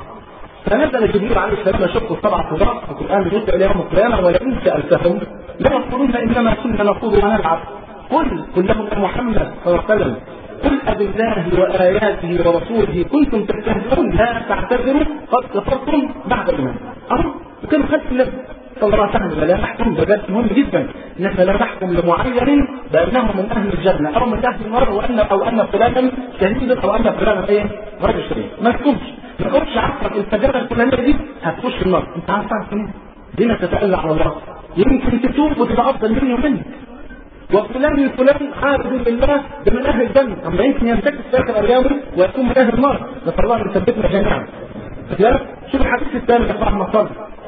فنزل جبريل عليه السلام يشق السبع صداع القران بالنسبه الى يوم القيامه ولئن سالتهم ليقولون انما كنا نخوض ونلعب قل قل لهم يا محمد صلى الله عليه وسلم قل أبالله وآياته ورسوله كنتم تستهزئون لا تعتذروا قد كفرتم بعد الإيمان أهو وكانوا خلف النبي صلى الله عليه وسلم لا نحكم ده درس مهم جدا ان احنا لا نحكم لمعين بانه من اهل الجنه او من اهل النار وان او ان فلانا شهيد او ان فلانا ايه؟ رجل شهيد ما تحكمش ما تقولش عارفك الفجاره الفلانيه دي هتخش النار انت عارف تعرف منين؟ دينا تتألى على الله يمكن تتوب وتبقى افضل مني ومنك وفلان الفلان عابد لله ده من اهل الجنه اما يمكن يمتكس في اخر ايامه ويكون من اهل النار نسال الله ان يثبتنا جميعا شوف الحديث الثاني يا صاحب مصر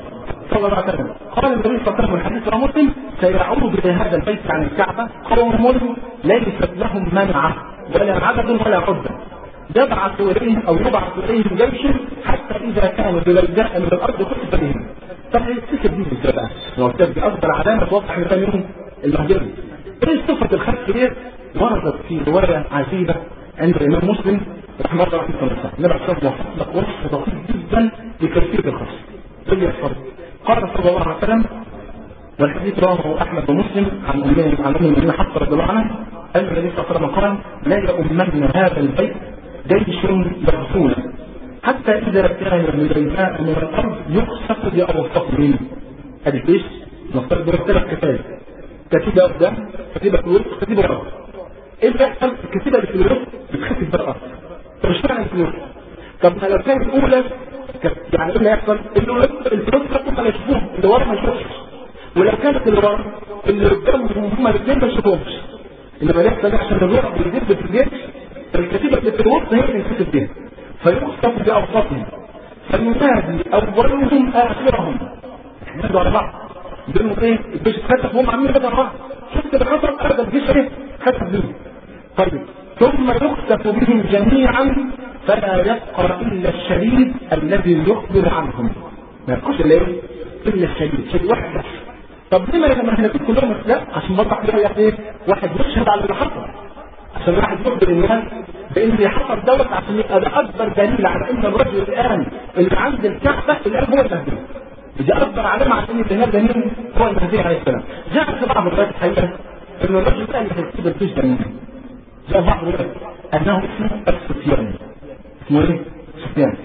صلى الله عليه وسلم قال النبي صلى الله عليه وسلم الحديث رواه مسلم سيعود بهذا البيت عن الكعبه قوم ليست لهم منعه ولا عدد ولا عده يبعث اليهم او يبعث اليهم جيش حتى اذا كانوا بلجاء من الارض كتب بهم طب السكه دي ازاي بقى؟ لو دي افضل علامه توضح لثاني يوم المهدي ايه صفه الخلق دي؟ وردت في روايه عجيبه عند الامام مسلم رحمه الله رحمه الله النبي صلى الله عليه وسلم وصف دقيق جدا لكيفيه الخلق اللي يحصل قال صلى الله عليه وسلم والحديث رواه احمد ومسلم عن امين عن ام المؤمنين حفصه رضي الله عنها ان النبي صلى الله عليه وسلم قال لا يؤمن هذا البيت جيش يغزون حتى اذا كان من الجاء من الارض يقصف باوسطهم ادي الجيش نفترض دول ثلاث كتائب كتيبه قدام كتيبه في الوسط كتيبه ورا ايه اللي بيحصل الكتيبه اللي في الوسط بتخفف بقى طب اشمعنى في الوسط طب ما لو كانت الاولى يعني ايه اللي هيحصل؟ اللي الفلوس كلهم ما يشوفوهم اللي ورا ما يشوفش ولو كانت اللي ورا اللي قدامهم هم الاثنين ما يشوفوهمش انما يحصل ده عشان الروح بيزيد في الجيش الكتيبه اللي في الوسط هي اللي انكتب بيها فيخطف باوساطهم فينادي اولهم اخرهم ينادوا على بعض يقولوا ايه الجيش اتخطف وهم عاملين كده على بعض شفت اللي حصل هذا الجيش ايه خطف بيهم طيب ثم يخسف بهم جميعا فلا يبقى الا الشهيد الذي يخبر عنهم ما يبقاش الا ايه؟ الا الشهيد شهيد واحد بس طب لما لما احنا كلهم لا عشان بطلع كده ايه؟ واحد يشهد على اللي حصل عشان واحد يخبر الناس بان اللي حصل دوت عشان يبقى ده اكبر دليل على ان الرجل الان اللي عند الكعبه الان هو المهدي دي اكبر علامه على ان الدهاب ده مين؟ هو المهدي عليه السلام جاء في بعض الروايات الحقيقه ان الرجل ده اللي هيكتب الجيش ده مين؟ جاء بعض الروايات انه اسمه السفياني اسمه ايه؟ سفيان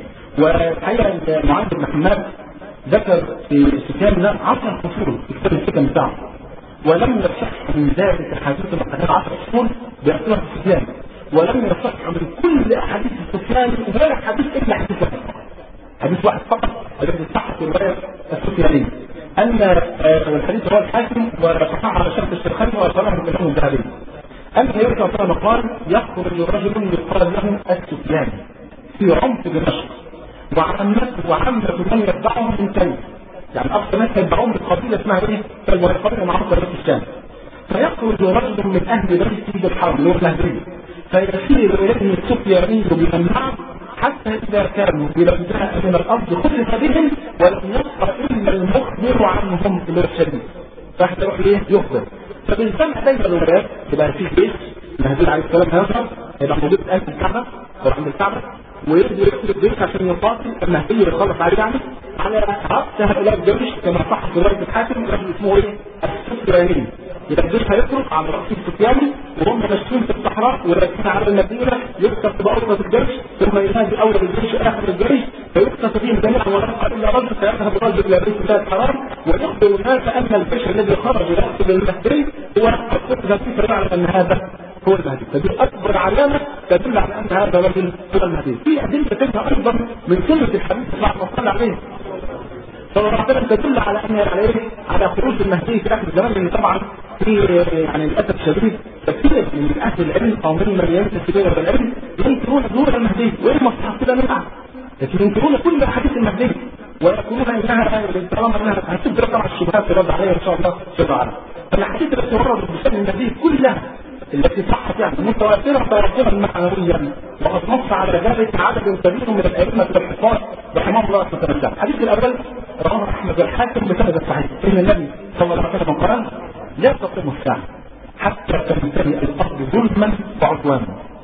والحقيقه معاذ بن حماد ذكر في سفيان ده 10 فصول في كتاب الحكم بتاعه ولم يصح من ذلك حديث القناه 10 فصول بأسماء سفيان ولم يصح من كل احاديث سفيان ولا حديث الا حديث واحد حديث واحد فقط الذي صح في روايه السفياني ان الحديث رواه الحاكم وصححه على شرط الشيخين وصلاه الامام الذهبي ان النبي صلى الله عليه وسلم قال يخرج رجل يقال له السفياني في عمق دمشق وعمته وعمة من يتبعه من تلك يعني اقصى ناس يتبعون قبيله اسمها ايه؟ القبيله معروفه في الشام فيخرج رجل من اهل بيته بالحرب اللي هو المهدي فيسير اليه السفياني بمنعه حتى إذا كانوا بلبداء من الأرض خلف بهم ولم يبقى إلا المخبر عنهم إلى الشديد فاحنا يروح ليه يخبر فبنسمع دايما الروايات يبقى في جيش المهدي عليه السلام هيظهر هيبقى موجود في قلب الكعبة أو عند الكعبة ويبدو يكتب الجيش عشان يقاتل المهدي يخلص عليه يعني على رأس هؤلاء الجيش كما صح في رواية الحاكم رجل اسمه ايه؟ السفياني يبقى الجيش هيخرج على رأس السفياني وهم ماشيين في الصحراء وراكبين على المدينة يكتب بأرض الجيش ثم ينادي أول الجيش آخر الجيش فيكتب فيهم جميعا ولا إلا رجل فيذهب الرجل إلى بيت الله الحرام ويخبر الناس أن الجيش الذي خرج يأخذ المهدي هو قد كتب فيه يعلم أن هذا هو المهدي فدي أكبر علامة تدل على أن هذا الرجل هو المهدي في أدلة تنهى أيضا من سنة الحديث صلى الله عليه عليه صلى الله عليه وسلم تدل على أن على على خروج المهدي في آخر الزمان لأن طبعا في يعني للأسف الشديد كثير من أهل العلم أو من ينتسب إلى العلم ينكرون ظهور المهدي وإيه مصلحة كده منها لكن ينكرون كل أحاديث المهدي ويقولون انها طالما انها هتبدا طبعا الشبهات ترد عليها ان شاء الله جل وعلا فالاحاديث التي وردت بشان النبي كلها التي صحت يعني متواترة تواترا معنويا وقد نص على ذلك عدد كبير من الأئمة والحفاظ رحمه الله سبحانه الحديث الأول رواه أحمد الحاكم بسند الصحيح إن النبي صلى الله عليه وسلم قال لا تقوم الساعة حتى تمتلئ الأرض ظلما وعدوانا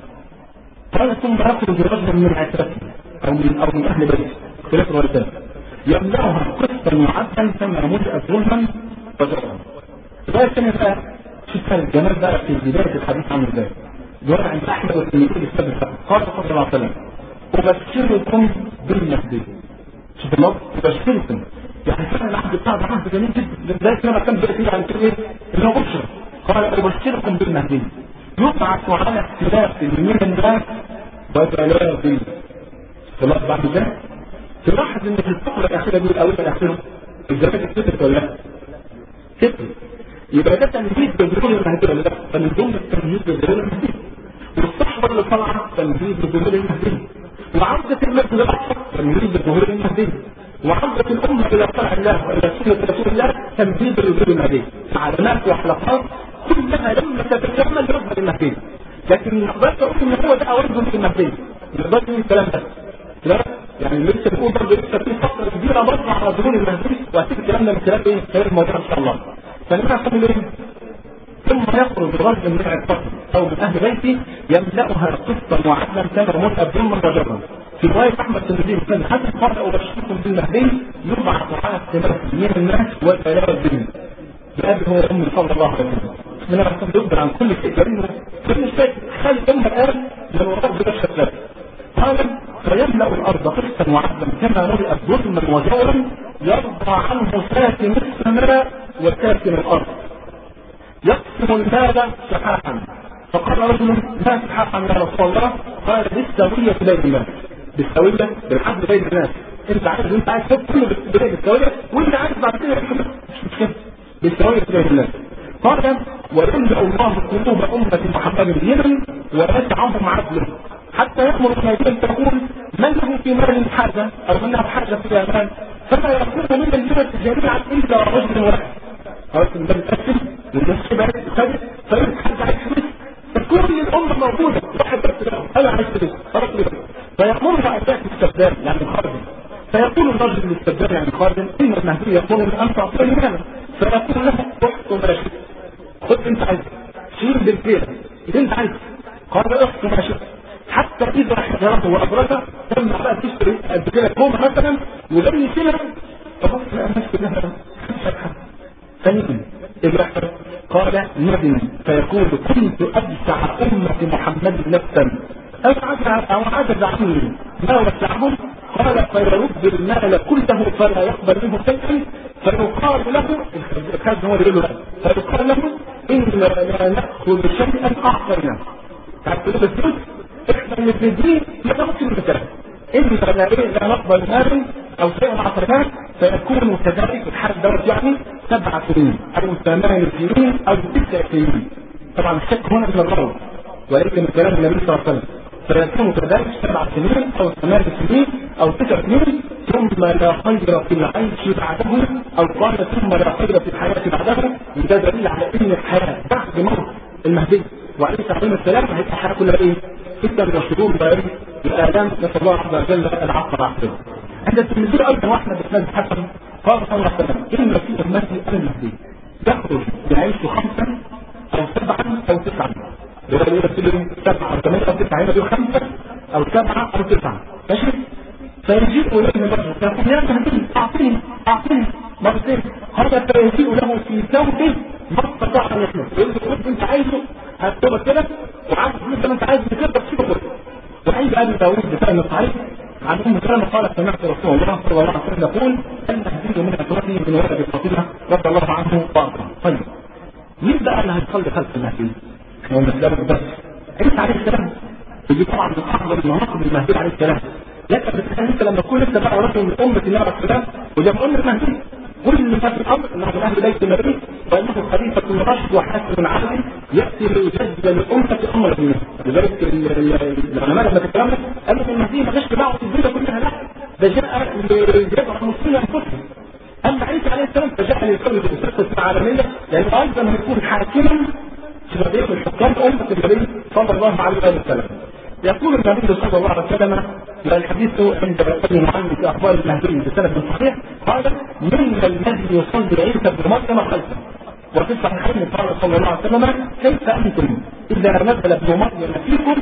قال ثم يخرج رجل من عترته أو من أو من أهل بيته خلاف الوالدين يملأها قسطا وعدلا كما ملئت ظلما وجرا لكن شوف الجمال بقى في بداية الحديث عن ازاي جاء عند أحمد والترمذي السابق قال صلى الله عليه وسلم أبشركم بالمهدي شوف الله أبشركم يعني كان العهد بتاع ده عهد جميل جدا زي كما كان بيقول عن كده ايه اللي هو بشر قال أبشركم بالمهدي يبعث على اختلاف من الناس وثلاث خلاص بعد ده تلاحظ ان في الفقرة الأخيرة دي الأولى الأخيرة الزمان كتبت ولا لا؟ كتبت يبقى ده تمهيد لظهور المهدي ولا لا؟ فمن ضمن التمهيد لظهور المهدي والصحبة اللي طالعة تمهيد لظهور المهدي وعودة المسجد الأقصى تمهيد لظهور المهدي وعودة الأمة إلى طاعة الله وإلى سنة رسول الله تمهيد لظهور المهدي علامات وحلقات كلها لما تتكمل يظهر المهدي لكن ما اقدرش اقول ان هو ده اوجه في المهدي ما اقدرش اقول الكلام ده لا يعني لسه بنقول برضه لسه في فتره كبيره برضه على ظهور المهدي وهسيب الكلام ده من كلام ايه؟ كلام الموضوع ان شاء الله فلما أقول ايه ثم يخرج رجل من الفصل او من اهل بيتي يملأها قسطا وعدلا كما ملأ ظلما وجرا في رواية أحمد النبي كان حتى قال أبشركم بالمهدي يبعث على اختلاف من الناس والآلاف الدين بأبي هو أمي صلى الله عليه وسلم من الرسول يخبر عن كل شيء لأنه كل شيء خلي أمه الآن من وراء بلا شكلات قال فيملأ الأرض قسطا وعدلا كما ملئت ظلما وجورا يرضى عنه ساكن السماء وساكن الأرض يقسم المال سحاحا فقال رجل ما سحاحا يا رسول الله قال بالسوية بين الناس بالسوية بالعدل بين الناس انت عارف انت عايز تحط كله بالسوية وانت عارف بعد كده مش مشكلة بالسوية بين الناس قال ويملأ الله قلوب أمة محمد دينا ويسعهم عدله حتى يأمر النبي تقول من له في مال حاجة أو منها حاجة في أمان فلا يكون من الجنة جميعا إلا رجل واحد خلاص النبي تقسم والناس شبهت خدت فيقول حد عايز فلوس فكل الأمة موجودة واحد بس أنا عايز فلوس خلاص كده فيأمرها أتاك السبدان يعني الخارجي فيقول الرجل للسبدان يعني الخارجي إن المهدي يقول أن تعطيني مالا فيقول له احط ما شئت خد انت عايز شيل بالكيلة اللي انت عايز قال احط ما شئت حتى إذا حجرته وأبرزه ثم بقى تشتري قد كده كومة مثلا ولم يشيلها فبص لقى نفسه لها ثانيا الرحمة قال ندم فيقول كنت أبسع أمة محمد نفسا أو عجز أو عجز عني ما وسعهم قال فيرد المال كله فلا يقبل منه شيئا فيقال له الخازن هو اللي يقول له فيقال له إنا لا نأخذ شيئا أعطيناه تعرف تقول الفلوس احنا من الدين ما تاخدش المثال إنا لا لا نقبل مال أو شيئا أعطيناه فيكون كذلك الحال دوت يعني سبع سنين أو ثمان سنين أو تسع سنين طبعا الشك هنا من الغرض ولكن كلام النبي صلى الله عليه وسلم فيكون كذلك سبع سنين أو ثمان سنين أو تسع سنين ثم لا خير في العيش بعده او قال ثم لا خير في الحياه بعده وده دليل على ان الحياه بعد موت المهدي وعليه الصلاه والسلام هيبقى الحياه كلها ايه؟ فتن وشرور والالام نسال الله عز وجل العفو والعافيه. عند الترمذي ايضا واحمد بن حسن قال صلى الله عليه وسلم ان في امتي المهدي يخرج يعيش خمسا او سبعا او تسعا يقول لي يرسل سبعة او ثمانية او تسعة هنا بيقول خمسة او سبعة او تسعة ماشي فيجيء اليه الرجل فيقول يا مهدي اعطيني اعطيني مرتين هذا فيجيء له في ثوبه ما استطاع ان يحمل يقول له خد انت عايزه هتكتبك كده وعايز فلوس انت عايز تكتب تسيبه كله وعند ابي داوود بسند صحيح عن ام سلمة قالت سمعت رسول الله صلى الله عليه وسلم يقول المهدي من اسرته من ولد فاطمه رضي الله عنه وارضاه طيب مين بقى اللي هيصلي خلف المهدي؟ هو مسلمك بس عيسى عليه السلام ودي طبعا من اعظم المناقب المهدي عليه السلام لكن بتخيل انت لما تكون انت بقى رجل من امه النبي عليه السلام وده من امه المهدي كل ما في الامر انه من اهل بيت النبي وانه خليفه راشد وحسن عادل ياتي ليجدد للامه امر دينها لذلك العلماء لما تكلموا قالوا ان المهدي ما جاش دعوه الدنيا كلها لا ده جاء ليدعو المسلمين انفسهم اما عيسى عليه السلام فجاء ليسوي القصه العالميه لانه ايضا هيكون حاكما في بقيه الحكام امه النبي صلى الله عليه وسلم يقول النبي صلى الله عليه وسلم والحديث عند ابن معلم في اخبار المهدي بسند صحيح قال من الذي يصلي عيسى بن مريم خلفه وفي الصحيحين قال صلى الله عليه وسلم كيف انتم اذا نزل ابن مريم فيكم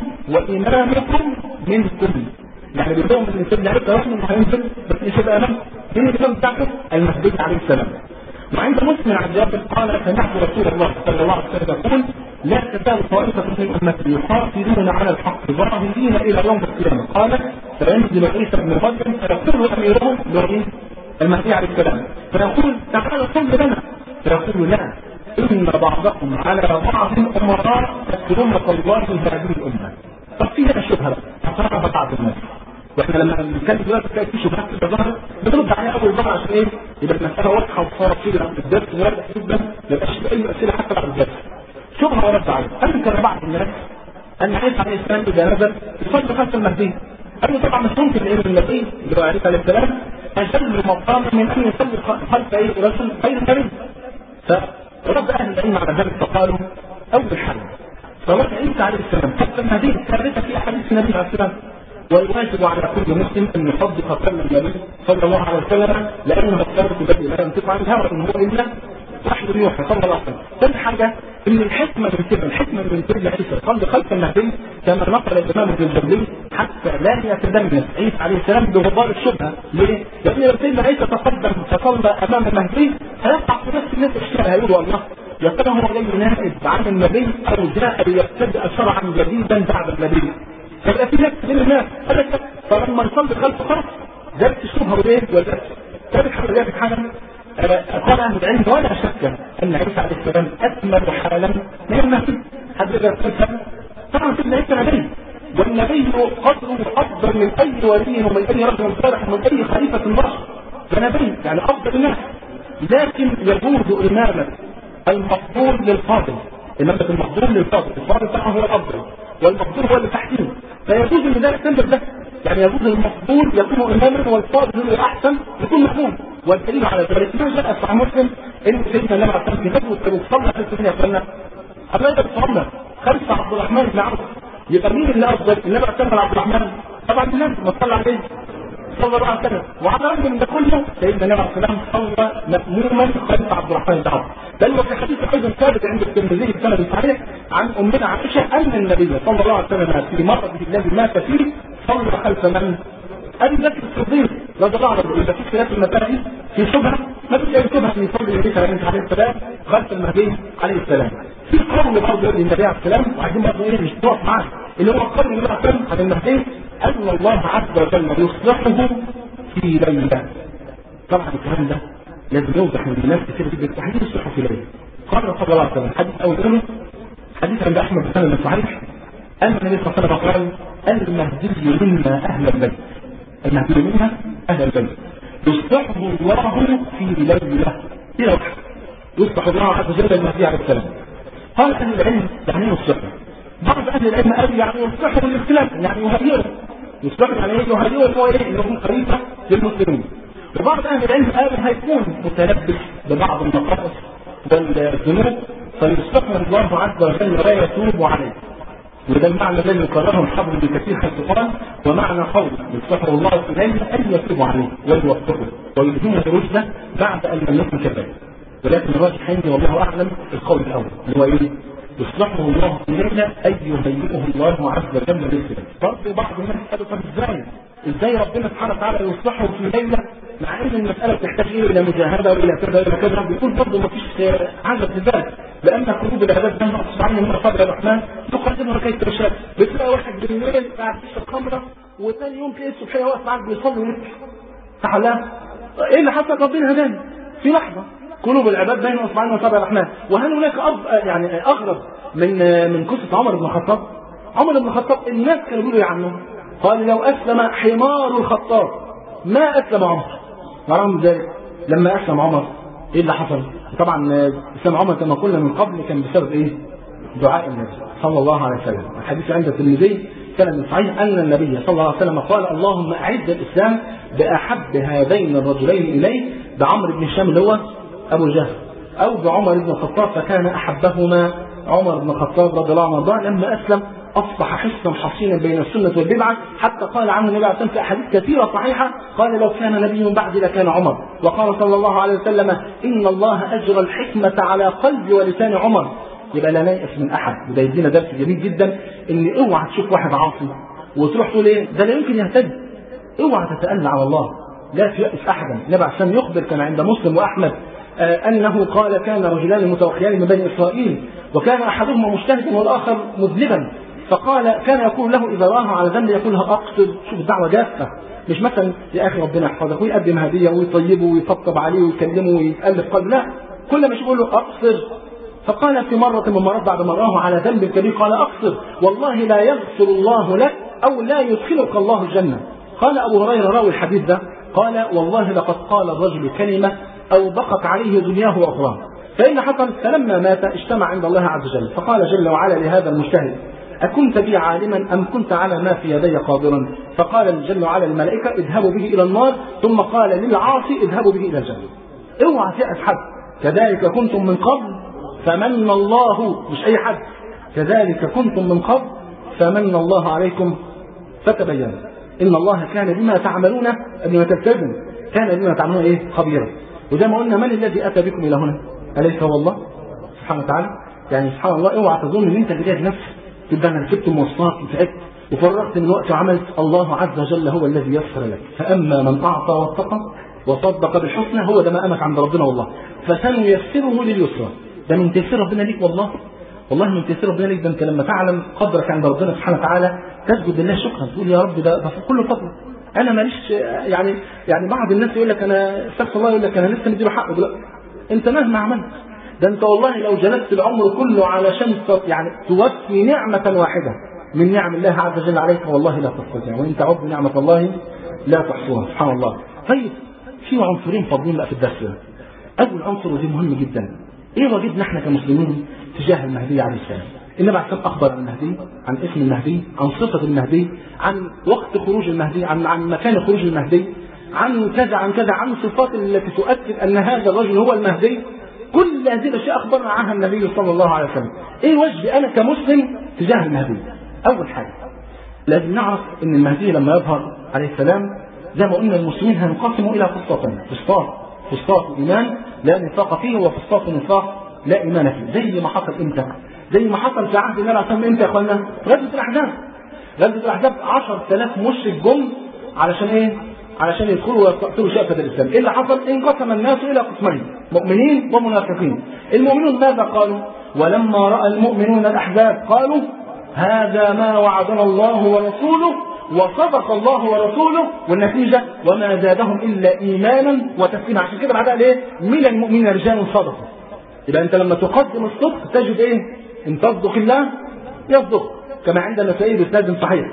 وامامكم منكم يعني بيقول لهم ان سيدنا عيسى رحمه الله هينزل بس مش هيبقى امام مين الامام بتاعته؟ المهدي عليه السلام وعند مسلم عن جابر قال سمعت رسول الله صلى الله عليه وسلم يقول لا تزال طائفة من أمتي يقاتلون على الحق ظاهرين إلى يوم القيامة قال فينزل عيسى بن مريم فيقول أميرهم لرئيس المهدي عليه السلام فيقول تعالى صل لنا فيقول لا إن بعضكم على بعض أمراء تكرمة الله هذه الأمة طب في هنا شبهة فقرأها بعض الناس واحنا لما بنتكلم دلوقتي تلاقي في شبهات كده ظهرت بنرد عليها اول مره عشان ايه؟ يبقى المساله واضحه وصارت كده الدرس واضح جدا ما يبقاش في اي اسئله حتى بعد الدرس. شبهه ورد عليها انكر بعض الناس ان عيسى عليه السلام اذا نزل يصلي خلف المهدي. قالوا طبعا مش ممكن ان المهدي اللي هو عيسى عليه السلام اجل مقاما من ان يصلي خلف اي رسول غير النبي. فرد اهل العلم على ذلك فقالوا اول حاجه صلاه عيسى عليه السلام خلف المهدي ثابته في احاديث النبي عليه السلام والواجب على كل مسلم ان يصدق قول النبي صلى الله عليه وسلم لانه الثابت الذي لا ينطق عن الهوى ان هو الا وحي يوحى صلى الله عليه وسلم. ثاني حاجه ان الحكمه من كده الحكمه من كده عيسى صلى خلف المهدي كما نقل الامام ابن الجوزي حتى لا يتدنس عيسى عليه السلام بغبار الشبهه ليه؟ لان لو سيدنا عيسى تقدم فصلى امام المهدي هيقع في نفس الناس اشياء هيقولوا الله يا ترى هو جاي نائب عن النبي او جاء ليبتدئ شرعا جديدا بعد النبي يبقى في نفس من الناس قال لك فلما نصلي خلف خلف ده الشبهه وليه ولا ثالث حاجه ذلك حاجه قال اهل العلم ولا شك ان عيسى عليه السلام اكمل حالا من المهدي حد يقدر يفهم طبعا سيدنا عيسى نبي والنبي قدره افضل من اي ولي ومن اي رجل صالح ومن اي خليفه بشر ده نبي يعني افضل الناس لكن يجوز امامه المفضول للفاضل إمامة المفضول للفاضل الفاضل طبعا هو الأفضل والمفضول هو اللي تحتيه فيجوز ان ذلك تنزل ده يعني يجوز المفضول يكون إماما والفاضل هو الأحسن يكون مفهوم والدليل على ذلك ما جاء صحيح مسلم إن سيدنا النبي عليه الصلاة والسلام في غزوة صلى في السنة يا أخوانا أبدا صلى خلف عبد الرحمن بن عوف يبقى مين اللي أفضل؟ النبي عليه الصلاة عبد الرحمن طبعا النبي ما صلى عليه صلى الله عليه وسلم وعلى الرغم من ده كله سيدنا النبي عليه السلام صلى مأموما خلف عبد الرحمن بن عوف بل وفي حديث ايضا ثابت عند الترمذي بسند صحيح عن امنا عائشه ان النبي صلى الله عليه وسلم في مرضه الذي مات فيه صلى خلف من؟ ابي بكر الصديق رضي الله عنه اذا في خلاف المساجد في شبهه ما فيش اي شبهه ان يصلي النبي عليه السلام خلف المهدي عليه السلام. في قول برضه للنبي عليه السلام وعايزين برضه ايه مش تقف معاه اللي هو قول النبي عليه السلام عن المهدي ان الله عز وجل يصلحه في ليله. طبعا الكلام ده لازم يوضح من الناس كثير جدا الحديث الصحيح في ليله. قال صلى الله عليه وسلم حديث اول منه حديث عند احمد بن سلمة صحيح ان النبي صلى الله عليه وسلم قال المهدي منا اهل البيت المهدي منا اهل البيت يصلحه الله في ليله الى واحد يصلح الله عز وجل المهدي عليه السلام قال اهل العلم يعني يصلحه بعض اهل العلم قال يعني يصلحه بالاختلاف يعني يهيئه يصلحوا يعني ايه يهيئوا ان هو ايه انه يكون خليفه للمسلمين وبعض اهل العلم قال هيكون متلبس ببعض النقائص والذنوب فيصلحه الله عز وجل ولا يتوب عليه وده المعنى الذي يكرره الحافظ ابن كثير حيث قال ومعنى قول يصلحه الله اليه ان يتوب عليه ويوفقه ويلهمه رشده بعد ان لم يكن كذلك ولكن الراجح عندي والله اعلم القول الاول اللي هو ايه؟ يصلحه الله الليلة أي يهيئه الله عز وجل للسلام برضه بعض الناس قالوا طب ازاي؟ ازاي ربنا سبحانه وتعالى يصلحه في ليلة مع ان المسألة بتحتاج إيه إلى مجاهدة وإلى كذا وإلى كذا بيكون برضه ما فيش عجب في ذلك لأن قلوب العباد لما أصبحنا من قبل الرحمن تقدمها كيف تشاء بتلاقي واحد بالليل قاعد يشرب خمرة وثاني يوم تلاقيه الصبحية واقف معاك بيصلي ويبكي صح ولا ايه اللي حصل ربنا هداني في لحظة قلوب العباد بين اصبعين وتابع الرحمن وهل هناك أب يعني اغرب من من قصه عمر بن الخطاب عمر بن الخطاب الناس كانوا بيقولوا ايه عنه قال لو اسلم حمار الخطاب ما اسلم عمر ورغم ذلك لما اسلم عمر ايه اللي حصل طبعا اسلام عمر كما قلنا من قبل كان بسبب ايه دعاء النبي صلى الله عليه وسلم الحديث عند الترمذي كان من صحيح ان النبي صلى الله عليه وسلم قال اللهم اعز الاسلام باحب هذين الرجلين اليه بعمرو بن هشام اللي هو أبو جهل أو بعمر بن الخطاب فكان أحبهما عمر بن الخطاب رضي الله عنه وارضاه لما أسلم أصبح حصنا حصينا بين السنة والبدعة حتى قال عنه النبي عليه الصلاة والسلام في أحاديث كثيرة صحيحة قال لو كان نبي من بعدي لكان عمر وقال صلى الله عليه وسلم إن الله أجرى الحكمة على قلب ولسان عمر يبقى لا نيأس من أحد وده يدينا درس جميل جدا إن اوعى تشوف واحد عاصي وتروح تقول إيه ده لا يمكن يهتدي اوعى تتألى على الله لا تيأس أحدا النبي عليه الصلاة يخبر كما عند مسلم وأحمد أنه قال كان رجلان متوخيان من بني إسرائيل وكان أحدهما مجتهدا والآخر مذنبا فقال كان يقول له إذا راه على ذنب يقول له أقصد شوف الدعوة جافة مش مثلا يا أخي ربنا يحفظك ويقدم هدية ويطيبه ويطبطب عليه ويكلمه ويتألف قلب لا كل ما يقول له أقصر فقال في مرة من المرات بعد ما راه على ذنب كبير قال أقصر والله لا يغفر الله لك أو لا يدخلك الله الجنة قال أبو هريرة راوي الحديث ده قال والله لقد قال الرجل كلمة أو بقت عليه دنياه وأخراه فإن حصل فلما مات اجتمع عند الله عز وجل فقال جل وعلا لهذا المجتهد أكنت بي عالما أم كنت على ما في يدي قادرا فقال جل وعلا الملائكة اذهبوا به إلى النار ثم قال للعاصي اذهبوا به إلى الجنة اوعى تيأس حد كذلك كنتم من قبل فمن الله مش أي حد كذلك كنتم من قبل فمن الله عليكم فتبينوا إن الله كان بما تعملون بما تكتبون كان بما تعملون إيه خبيرا وزي ما قلنا من الذي اتى بكم الى هنا؟ اليس هو الله؟ سبحانه وتعالى؟ يعني سبحان الله اوعى تظن ان انت بجهد نفسك تبقى انا ركبت مواصلات وتعبت وفرغت من وقت وعملت الله عز وجل هو الذي يسر لك فاما من اعطى واتقى وصدق بالحسنى هو ده مقامك عند ربنا والله فسنيسره لليسرى ده من تيسير ربنا ليك والله والله من تيسير ربنا ليك ده انت لما تعلم قدرك عند ربنا سبحانه وتعالى تسجد لله شكرا تقول يا رب ده ده كله فضل انا ماليش يعني يعني بعض الناس يقول لك انا استغفر الله يقول لك انا لسه مديله حقه دلوقتي انت مهما عملت ده انت والله لو جلست العمر كله علشان يعني توفي نعمة واحدة من نعم الله عز وجل عليك والله لا تحصيها وان تعد نعمة الله لا تحصوها سبحان الله طيب في عنصرين فاضلين بقى في الدرس ده اول عنصر ودي مهم جدا ايه واجبنا احنا كمسلمين تجاه المهدي عليه السلام النبي عليه الصلاه اخبر عن المهدي عن اسم المهدي عن صفه المهدي عن وقت خروج المهدي عن عن مكان خروج المهدي عن كذا عن كذا عن الصفات التي تؤكد ان هذا الرجل هو المهدي كل هذه الاشياء اخبرنا عنها النبي صلى الله عليه وسلم ايه واجبي انا كمسلم تجاه المهدي اول حاجه لازم نعرف ان المهدي لما يظهر عليه السلام زي ما قلنا المسلمين هينقسموا الى فسطاطين فسطاط فسطاط ايمان لا نفاق فيه وفسطاط نفاق لا ايمان فيه زي ما حصل امتى زي ما حصل في عهد النبي عليه الصلاه امتى يا اخوانا غزوه الاحزاب غزوه الاحزاب 10000 مشرك جم علشان ايه علشان يدخلوا ويقتلوا شأفة الإسلام إيه اللي حصل انقسم الناس إلى قسمين مؤمنين ومنافقين المؤمنون ماذا قالوا ولما رأى المؤمنون الأحزاب قالوا هذا ما وعدنا الله ورسوله وصدق الله ورسوله والنتيجة وما زادهم إلا إيمانا وتسليما عشان كده بعدها ليه من المؤمنين رجال صدقوا يبقى أنت لما تقدم الصدق تجد إيه إن تصدق الله يصدق كما عند النسائي بإسناد صحيح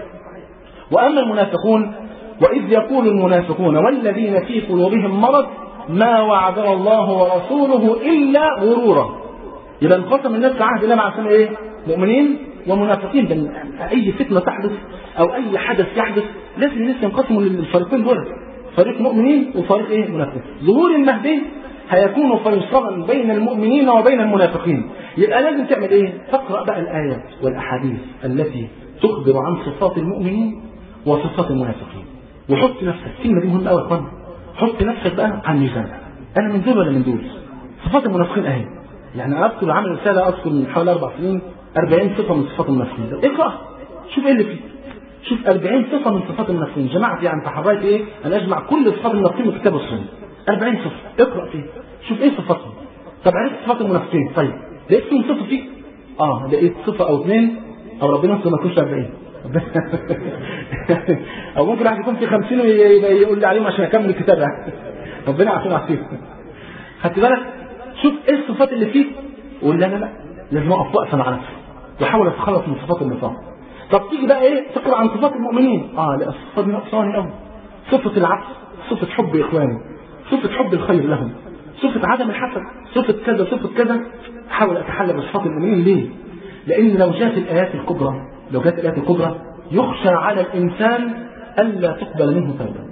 وأما المنافقون وإذ يقول المنافقون والذين في قلوبهم مرض ما وعدنا الله ورسوله إلا غرورا يبقى انقسم الناس في عهد الله مع سنة إيه؟ مؤمنين ومنافقين بل اي فتنه تحدث او اي حدث يحدث لازم الناس ينقسموا للفريقين دول فريق مؤمنين وفريق ايه منافقين ظهور المهدي هيكون فيصلا بين المؤمنين وبين المنافقين يبقى لازم تعمل ايه تقرا بقى الايات والاحاديث التي تخبر عن صفات المؤمنين وصفات المنافقين وحط نفسك الكلمه دي مهمه قوي يا اخوانا حط نفسك بقى على الميزان انا من دول ولا من دول صفات المنافقين اهي يعني انا اذكر عامل رساله اذكر من حوالي اربع سنين 40 صفه من صفات المنافقين اقرا شوف ايه اللي فيه شوف 40 صفه من صفات المنافقين جمعت يعني تحريت ايه انا اجمع كل صفات المنافقين في كتاب السنه 40 صفه اقرا فيه شوف ايه صفاتهم طب عرفت صفات المنافقين طيب لقيت فيهم صفه فيه اه لقيت صفه او اثنين او ربنا يستر ما يكونش 40 او ممكن واحد يكون في 50 ويقول لي عليهم عشان اكمل الكتاب يعني ربنا يعافينا ويعافيك خدت بالك شوف ايه الصفات اللي فيه وقول لا لا لا لازم اقف وقفه مع نفسي واحاول اتخلص من صفات النفاق طب تيجي بقى ايه تقرا عن صفات المؤمنين اه لا الصفات دي نقصاني قوي صفه العفو صفه حب اخواني صفه حب الخير لهم صفه عدم الحسد صفه كذا صفه كذا احاول اتحلى بصفات المؤمنين ليه لان لو جاءت الايات الكبرى لو جاءت الايات الكبرى يخشى على الانسان الا تقبل منه توبه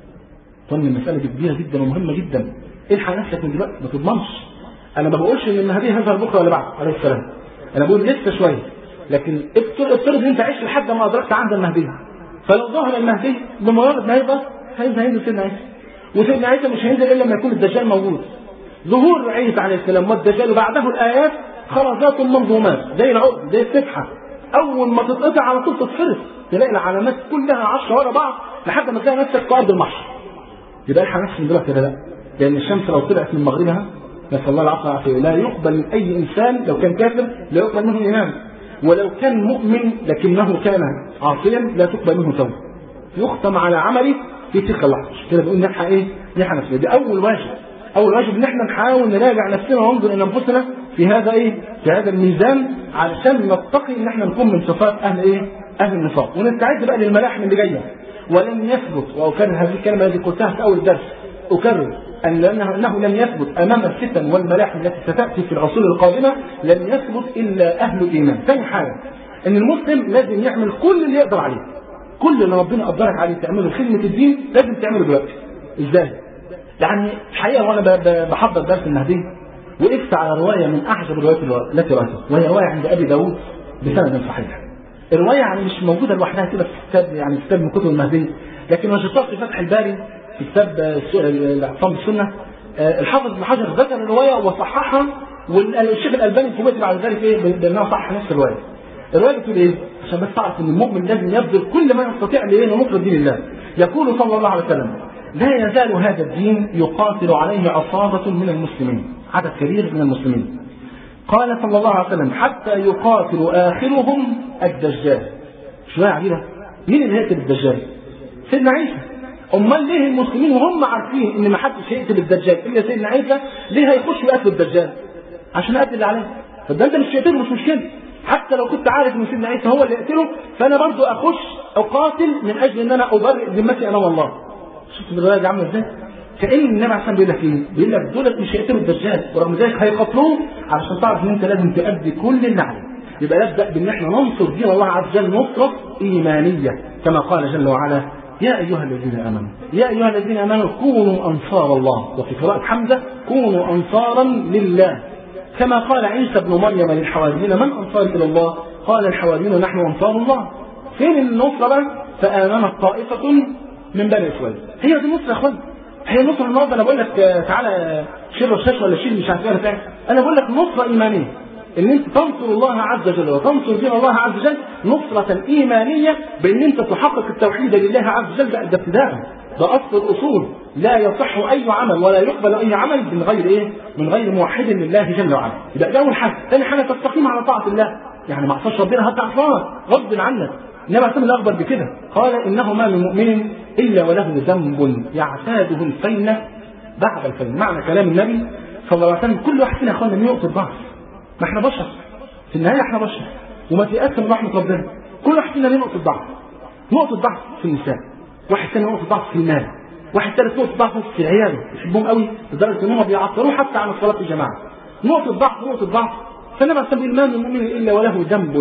طن المساله دي كبيره جدا ومهمه جدا الحق نفسك من دلوقتي ما تضمنش انا ما بقولش ان المهدي هيظهر بكره ولا بعد عليه السلام انا بقول لسه شويه لكن افترض ان انت عشت لحد ما ادركت عند المهدي فلو ظهر المهدي بمجرد ما يظهر هينزل سيدنا عيسى وسيدنا عيسى مش هينزل الا لما يكون الدجال موجود ظهور عيسى عليه السلام والدجال وبعده الايات خرزات منظومات زي العقد زي السبحه اول ما تتقطع على طول تتفرس تلاقي العلامات كلها عشرة ورا بعض لحد ما تلاقي نفسك في ارض المحشر يبقى الحق نفسك من دلوقتي لا لان الشمس لو طلعت من مغربها نسال الله العفو والعافيه لا يقبل من اي انسان لو كان كافر لا يقبل منه ايمان ولو كان مؤمن لكنه كان عاصيا لا تقبل منه توبه يختم على عمله في تلك اللحظه كده بنقول نحى ايه؟ نحى نفسنا دي اول واجب اول واجب ان احنا نحاول نراجع نفسنا وننظر الى انفسنا في هذا ايه؟ في هذا الميزان علشان نتقي ان احنا نكون من صفات اهل ايه؟ اهل النفاق ونستعد بقى للملاحم اللي جايه ولن يثبت واكرر هذه الكلمه التي قلتها في اول الدرس اكرر أن لأنه أنه لم يثبت أمام الفتن والملاحم التي ستأتي في العصور القادمة لم يثبت إلا أهل الإيمان. ثاني حاجة أن المسلم لازم يعمل كل اللي يقدر عليه. كل اللي ربنا قدرك عليه تعمله خدمة الدين لازم تعمله دلوقتي. إزاي؟ يعني الحقيقة وأنا بحضر درس النهدي وقفت على رواية من أعجب الروايات التي رأيتها وهي رواية عند أبي داوود بسند صحيح. الرواية يعني مش موجودة لوحدها كده في كتاب يعني في كتاب من كتب المهدي لكن وجدتها في فتح الباري في كتاب الاعتصام بالسنه الحافظ ابن حجر ذكر الروايه وصححها والشيخ الالباني فوجئ بعد ذلك ايه بانه صحح نفس الروايه. الروايه بتقول ايه؟ عشان بس تعرف ان المؤمن لازم يبذل كل ما يستطيع لنصره دين الله. يقول صلى الله عليه وسلم: لا يزال هذا الدين يقاتل عليه عصابه من المسلمين، عدد كبير من المسلمين. قال صلى الله عليه وسلم: حتى يقاتل اخرهم الدجال. شويه عجيبه. مين اللي هيقتل الدجال؟ سيدنا عيسى. امال ليه المسلمين وهم عارفين ان ما حدش هيقتل الدجال الا سيدنا عيسى ليه هيخشوا يقتلوا الدجال عشان اقتل اللي عليه فده انت مش هتقتله مش مشكله حتى لو كنت عارف ان سيدنا عيسى هو اللي يقتله فانا برضو اخش اقاتل من اجل ان انا ابرئ ذمتي انا والله شفت الروايه دي عامله ازاي كان النبي عليه بيقول لك ايه؟ بيقول لك دولت مش هيقتلوا الدجال ورغم ذلك هيقتلوه علشان تعرف ان انت لازم تأدي كل اللي عليك يبقى نبدا بان احنا ننصر دين الله عز وجل نصره ايمانيه كما قال جل وعلا يا أيها الذين آمنوا يا أيها الذين آمنوا كونوا أنصار الله وفي قراءة حمزة كونوا أنصارا لله كما قال عيسى ابن مريم للحواريين من أنصار إلى الله قال الحواريون نحن أنصار الله فين النصرة بقى فآمنت طائفة من بني إسرائيل هي دي النصرة يا أخوان هي النصرة النهارده أنا بقول لك تعالى شيل رشاش ولا شيل مش عارف ايه أنا بقول لك نصرة إيمانية ان انت تنصر الله عز وجل وتنصر دين الله عز وجل نصرة ايمانية بان انت تحقق التوحيد لله عز وجل ده ابتداء ده اصل الاصول لا يصح اي عمل ولا يقبل اي عمل من غير ايه؟ من غير موحد لله جل وعلا. يبقى ده اول حاجه، ثاني حاجه تستقيم على طاعه الله، يعني ما عصاش ربنا هتعصاه غصب عنك. انما عليه الاخبر بكده، قال انه ما من مؤمن الا وله ذنب يعتاده الفينة بعد الفينة، معنى كلام النبي صلى الله عليه وسلم كل واحد فينا يا اخوانا نقطه ضعف. ما احنا بشر في النهاية احنا بشر وما تيأس من رحمة ربنا كل واحد فينا له نقطة ضعف نقطة ضعف في النساء واحد ثاني نقطة ضعف في المال واحد ثالث نقطة ضعف في العيال يحبهم قوي لدرجة ان هم بيعطلوه حتى عن الصلاة في الجماعة نقطة ضعف نقطة ضعف فالنبي عليه الصلاة والسلام ما من مؤمن إلا وله ذنب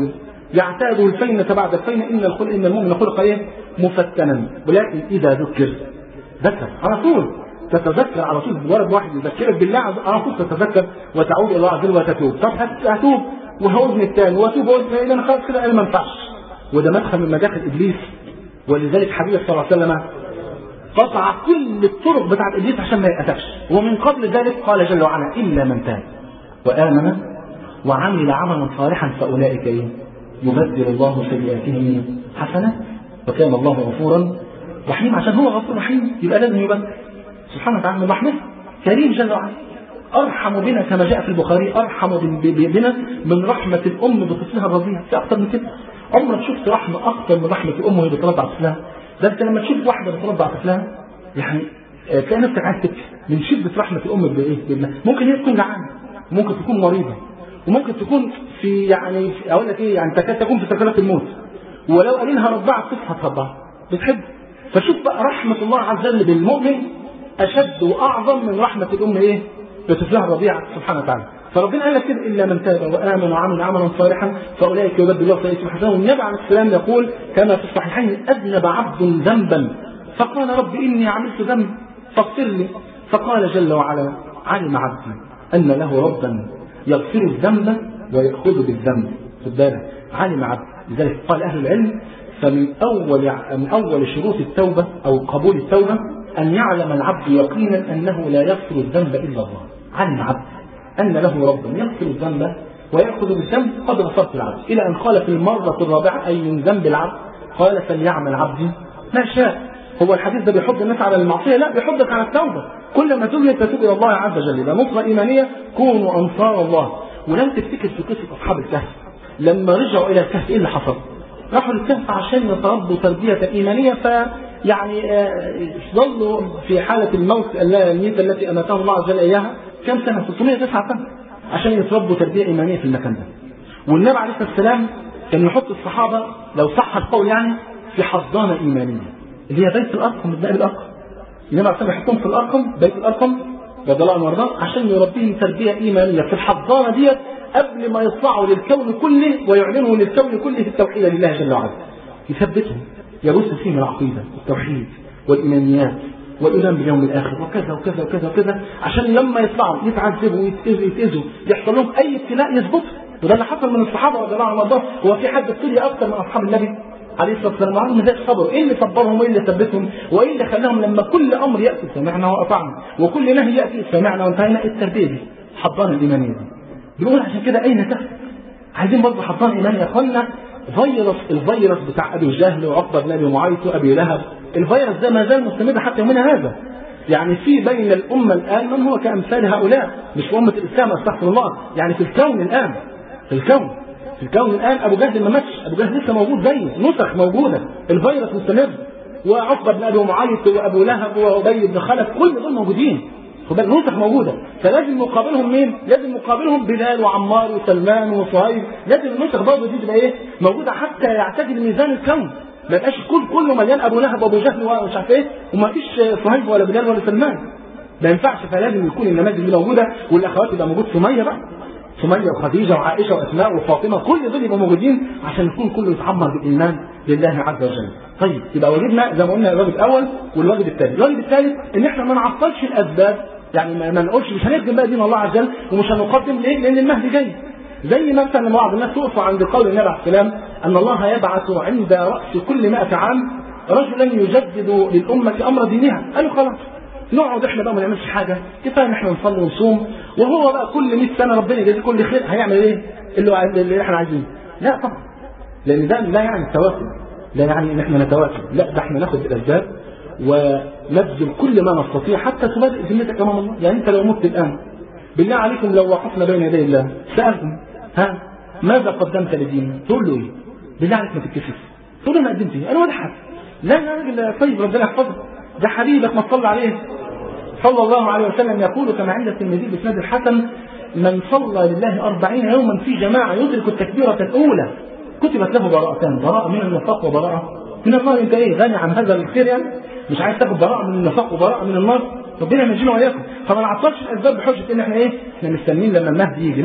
يعتاد الفينة بعد الفينة إن الخلق إن المؤمن خلق إيه؟ مفتنا ولكن إذا ذكر ذكر على طول تتذكر على طول مجرد واحد يذكرك بالله على طول تتذكر وتعود الى الله عز وجل وتتوب طب هتوب وهوزن الثاني واتوب وهوزن انا خلاص كده انا ما ينفعش وده مدخل من مداخل ابليس ولذلك حبيبي صلى الله عليه وسلم قطع كل الطرق بتاعت ابليس عشان ما يأتكش ومن قبل ذلك قال جل وعلا الا من تاب وامن وعمل عملا صالحا فاولئك ايه يبدل الله سيئاتهم حسنات وكان الله غفورا رحيم عشان هو غفور رحيم يبقى لازم يبدل سبحانه وتعالى من رحمته كريم جل وعلا ارحم بنا كما جاء في البخاري ارحم بنا من رحمه الام بطفلها الرضيع في اكثر من كده عمرك شفت رحمه اكثر من رحمه الام وهي بترضع طفلها ده انت لما تشوف واحده بترضع طفلها يعني تلاقي نفسك عايز تبكي من شده رحمه الام بايه بالله ممكن هي تكون جعانه وممكن تكون مريضه وممكن تكون في يعني اقول لك ايه يعني تكاد تكون في سكرات الموت ولو قال لها رضعت تصحى ترضعها بتحب فشوف بقى رحمه الله عز وجل بالمؤمن اشد واعظم من رحمه الام ايه بطفلها الرضيع سبحانه وتعالى فربنا قال لك كده الا من تاب وامن وعمل عملا صالحا فاولئك يبدل الله سيئاتهم حسنات والنبي عليه السلام يقول كما في الصحيحين اذنب عبد ذنبا فقال رب اني عملت ذنب فاغفر لي فقال جل وعلا علم عبدي ان له ربا يغفر الذنب ويأخذ بالذنب خد بالك علم عبدي لذلك قال اهل العلم فمن اول من اول شروط التوبه او قبول التوبه أن يعلم العبد يقينا أنه لا يغفر الذنب إلا الله علم عبد أن له ربا يغفر الذنب ويأخذ بالذنب قد غفرت العبد إلى أن قال في المرة الرابعة أي من ذنب العبد قال فليعمل عبدي ما شاء هو الحديث ده بيحض الناس على المعصية لا بيحضك على التوبة كل ما تبني تتوب إلى الله عز وجل يبقى نصرة إيمانية كونوا أنصار الله ولم تفتكر في قصة أصحاب الكهف لما رجعوا إلى الكهف إيه اللي حصل؟ راحوا للكهف عشان يتربوا تربية إيمانية ف يعني ظلوا في حالة الموت الميتة التي أماتهم الله عز وجل إياها كم سنة؟ 309 سنة عشان يتربوا تربية إيمانية في المكان ده. والنبي عليه الصلاة والسلام كان يحط الصحابة لو صح القول يعني في حضانة إيمانية اللي هي بيت الأرقم باب الأرقم. النبي عليه الصلاة يحطهم في الأرقم بيت الأرقم رضي الله عنه وارضاه عشان يربيهم تربية إيمانية في الحضانة ديت قبل ما يطلعوا للكون كله ويعلنوا للكون كله التوحيد لله جل وعلا. يثبتهم يبث فيهم العقيدة والتوحيد والإيمانيات والإيمان باليوم الآخر وكذا وكذا وكذا وكذا عشان لما يطلعوا يتعذبوا ويتأذوا يتأذوا يحصل لهم أي ابتلاء يثبت وده اللي حصل من الصحابة رضي الله عنهم هو في حد ابتلي أكثر من أصحاب النبي عليه الصلاة والسلام وعنهم ذلك صبروا إيه اللي صبرهم وإيه اللي ثبتهم وإيه اللي خلاهم لما كل أمر يأتي سمعنا وأطعنا وكل نهي يأتي سمعنا وانتهينا التربية دي حضانة الإيمانية دي بنقول عشان كده أين تهت عايزين برضه حضانة إيمانية يا إخوانا فيروس الفيروس بتاع ابي جهل وعقبه بن ابي معيط وابي لهب الفيروس ده ما زال مستمر حتى يومنا هذا يعني في بين الامه الان من هو كامثال هؤلاء مش في امه الاسلام استغفر الله يعني في الكون الان في الكون في الكون الان ابو جهل ما ماتش ابو جهل لسه موجود زيه نسخ موجوده الفيروس مستمر وعقبه بن ابي معيط وابو لهب وابي بن خلف كل دول موجودين خد بالك نسخ موجوده فلازم مقابلهم مين؟ لازم مقابلهم بلال وعمار وسلمان وصهيب لازم النسخ برضه دي تبقى ايه؟ موجوده حتى يعتدل ميزان الكون ما يبقاش كل كله مليان ابو لهب وابو جهل ومش عارف ايه وما فيش صهيب ولا بلال ولا سلمان ما ينفعش فلازم يكون النماذج دي موجوده والاخوات يبقى موجود سميه بقى سميه وخديجه وعائشه واسماء وفاطمه كل دول يبقوا موجودين عشان يكون كله يتعمر بالايمان لله عز وجل. طيب يبقى واجبنا زي ما قلنا الواجب الاول والواجب الثاني، الواجب الثالث ان احنا ما نعطلش الاسباب يعني ما نقولش مش هنخدم بقى دين الله عز وجل ومش هنقدم ليه؟ لان المهدي جاي. زي مثلا لما بعض الناس تقف عند قول النبي عليه السلام ان الله يبعث عند راس كل 100 عام رجلا يجدد للامه امر دينها، قالوا خلاص نقعد احنا بقى ما نعملش حاجه كفايه ان احنا نصلي ونصوم وهو بقى كل 100 سنه ربنا يجازيه كل خير هيعمل ايه؟ اللي, اللي احنا عايزينه. لا طبعا لان ده لا يعني التواكل لا يعني ان احنا نتواكل لا ده احنا ناخد بالاسباب ونبذل كل ما نستطيع حتى تبادئ ذمتك امام الله يعني انت لو مت الان بالله عليكم لو وقفنا بين يدي الله سالكم ها ماذا قدمت لدينك؟ تقول له ايه؟ بالله عليك ما تتكسف تقول له انا قدمت ايه؟ انا ولا حاجه لا يا راجل طيب ربنا يحفظك ده حبيبك ما تصلي عليه صلى الله عليه وسلم يقول كما عند الترمذي باسناد الحسن من صلى لله أربعين يوما في جماعة يدرك التكبيرة الأولى كتبت له براءتان براءة من النفاق وبراءة من النار أنت إيه غني عن هذا الخير يعني مش عايز تاخد براءة من النفاق وبراءة من النار ربنا ينجينا وإياكم فما نعطلش الأسباب بحجة إن إحنا إيه إحنا مستنيين لما المهدي يجي لا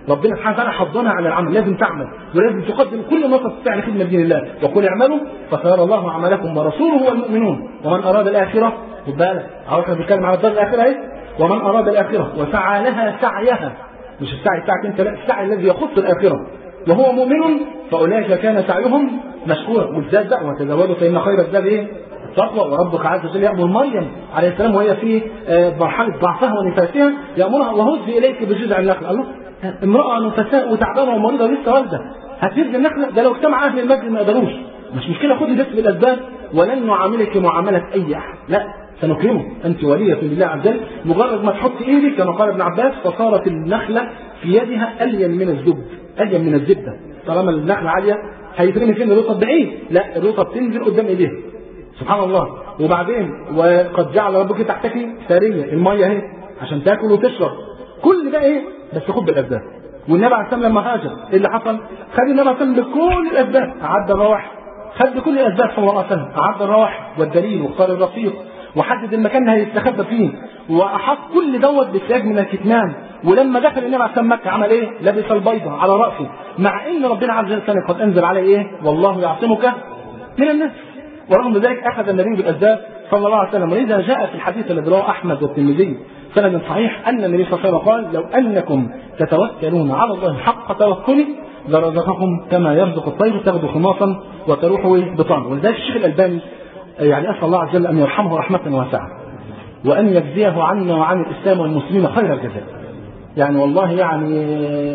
ربنا سبحانه وتعالى حضنها على العمل لازم تعمل ولازم تقدم كل ما تستطيع لخدمه دين الله وقل اعملوا فسيرى الله عملكم ورسوله والمؤمنون ومن اراد الاخره خد بالك اهو احنا بنتكلم على الدار الاخره اهي ومن اراد الاخره وسعى لها سعيها مش السعي بتاعك انت لا السعي الذي يخص الاخره وهو مؤمن فاولئك كان سعيهم مشكورا والزاد بقى وتزودوا فان خير الزاد ايه؟ التقوى وربك عز وجل يامر مريم عليه السلام وهي في مرحله ضعفها ونفاسها يامرها وهز اليك بجذع النخل الله امراه نفساء وتعبانه ومريضه لسه والده هتهز النخله ده لو اجتمع اهل المسجد ما يقدروش مش مشكله خدي بس بالاسباب ولن نعاملك معامله اي احد لا سنكرمه انت وليه لله عز وجل مجرد ما تحط ايدك كما قال ابن عباس فصارت النخله في يدها الين من الزبد الين من الزبده طالما النخله عاليه هيترمي فين الرطب بعيد لا الرطب تنزل قدام ايديها سبحان الله وبعدين وقد جعل ربك تحتك ساريه الميه اهي عشان تاكل وتشرب كل ده ايه بس خد بالاسباب والنبي عليه السلام لما هاجر ايه اللي حصل؟ خد النبي عليه السلام بكل الاسباب اعد الرواح خد بكل الاسباب صلى الله عليه وسلم اعد الرواح والدليل واختار الرفيق وحدد المكان اللي هيستخبى فيه واحط كل دوت بسياج من الكتمان ولما دخل النبي عليه السلام مكه عمل ايه؟ لبس البيضه على راسه مع ان ربنا عز وجل قد انزل عليه ايه؟ والله يعصمك من الناس ورغم ذلك اخذ النبي بالاسباب صلى الله عليه وسلم ولذا جاء في الحديث الذي رواه احمد والترمذي سند صحيح ان النبي صلى الله عليه وسلم قال لو انكم تتوكلون على الله حق توكله لرزقكم كما يرزق الطير تغدو خماصا وتروح بطان ولذلك الشيخ الالباني يعني اسال الله عز وجل ان يرحمه رحمه واسعه وان يجزيه عنا وعن الاسلام والمسلمين خير الجزاء. يعني والله يعني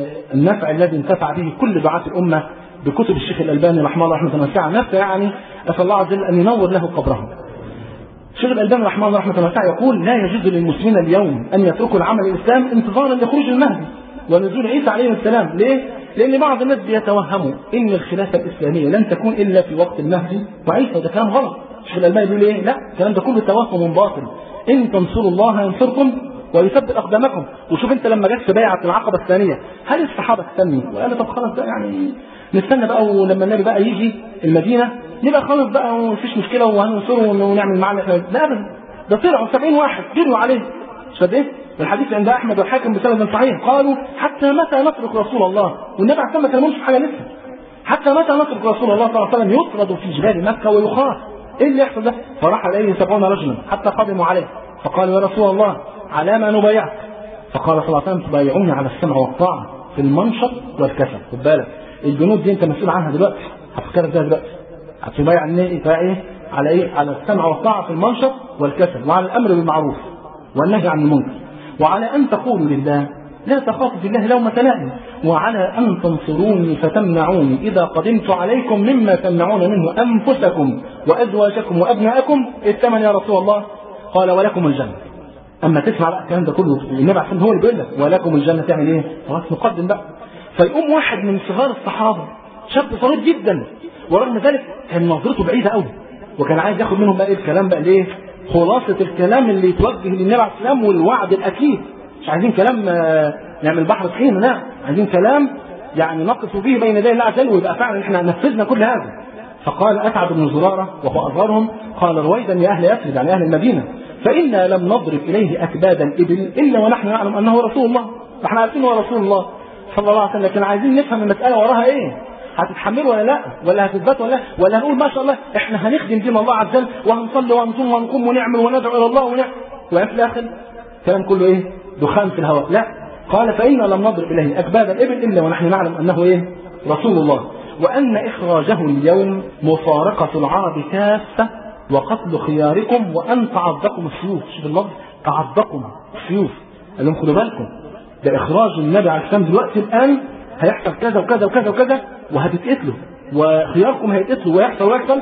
النفع الذي انتفع به كل دعاة الامه بكتب الشيخ الالباني رحمه الله رحمه واسعه نفع يعني اسال الله عز وجل ان ينور له قبره. الشيخ الالباني رحمه الله رحمه واسعه يقول لا يجوز للمسلمين اليوم ان يتركوا العمل الاسلام انتظارا لخروج المهدي ونزول عيسى عليه السلام، ليه؟ لان بعض الناس بيتوهموا ان الخلافه الاسلاميه لن تكون الا في وقت المهدي وعيسى ده كلام غلط. الشيخ الالباني بيقول ايه؟ لا الكلام ده كله توهم باطل. ان تنصروا الله ينصركم ويثبت اقدامكم وشوف انت لما جت في بيعه العقبه الثانيه هل الصحابه استنوا وقال طب خلاص بقى يعني نستنى بقى ولما النبي بقى يجي المدينه نبقى خلاص بقى ومفيش مشكله وهننصره ونعمل معاه لا ابدا ده طلعوا 70 واحد جروا عليه مش قد ايه؟ الحديث عند احمد والحاكم بسند صحيح قالوا حتى متى نترك رسول الله والنبي عليه الصلاه والسلام ما كلمهمش في حاجه لسه حتى متى نترك رسول الله صلى الله عليه وسلم يطرد في جبال مكه ويخاف ايه اللي يحصل ده؟ فراح اليه سبعون رجلا حتى قدموا عليه فقالوا يا رسول الله على ما نبايعك؟ فقال صلى الله عليه وسلم تبايعوني على السمع والطاعه في المنشط والكسل خد بالك الجنود دي انت مسؤول عنها دلوقتي هتفكرك ده دلوقتي هتبايع ايه ايه على ايه على السمع والطاعه في المنشط والكسل وعلى الامر بالمعروف والنهي عن المنكر وعلى ان تقولوا لله لا تخافوا في الله لومة لائم وعلى أن تنصروني فتمنعوني إذا قدمت عليكم مما تمنعون منه أنفسكم وأزواجكم وأبناءكم الثمن يا رسول الله قال ولكم الجنة أما تسمع بقى الكلام ده كله النبي عشان هو اللي بيقول لك ولكم الجنة تعمل إيه؟ خلاص نقدم بقى فيقوم واحد من صغار الصحابة شاب صغير جدا ورغم ذلك كان نظرته بعيدة قوي وكان عايز ياخد منهم بقى إيه الكلام بقى ليه؟ خلاصة الكلام اللي يتوجه للنبي عليه السلام والوعد الأكيد مش عايزين كلام نعمل بحر طحين لا عايزين كلام يعني نقف به بين يدي الله عز وجل ويبقى فعلا احنا نفذنا كل هذا فقال اسعد بن زراره وهو اصغرهم قال رويدا يا اهل يثرب يعني اهل المدينه فانا لم نضرب اليه اكباد الابل الا ونحن نعلم انه رسول الله فاحنا عارفين هو رسول الله صلى الله عليه وسلم لكن عايزين نفهم المساله وراها ايه هتتحملوا ولا لا ولا هتثبتوا ولا لا ولا هنقول ما شاء الله احنا هنخدم دين الله عز وجل وهنصلي ونصوم ونقوم ونعمل وندعو الى الله ونعمل وفي الاخر الكلام كله ايه دخان في الهواء لا قال فإنا لم نضرب إليه أكباد الإبل إلا ونحن نعلم أنه إيه رسول الله وأن إخراجه اليوم مفارقة العرب كافة وقتل خياركم وأن تعضكم السيوف شوف اللفظ تعضكم السيوف قال لهم خدوا بالكم ده إخراج النبي عليه السلام دلوقتي الآن هيحصل كذا وكذا وكذا وكذا وهتتقتلوا وخياركم هيتقتلوا ويحصل ويحصل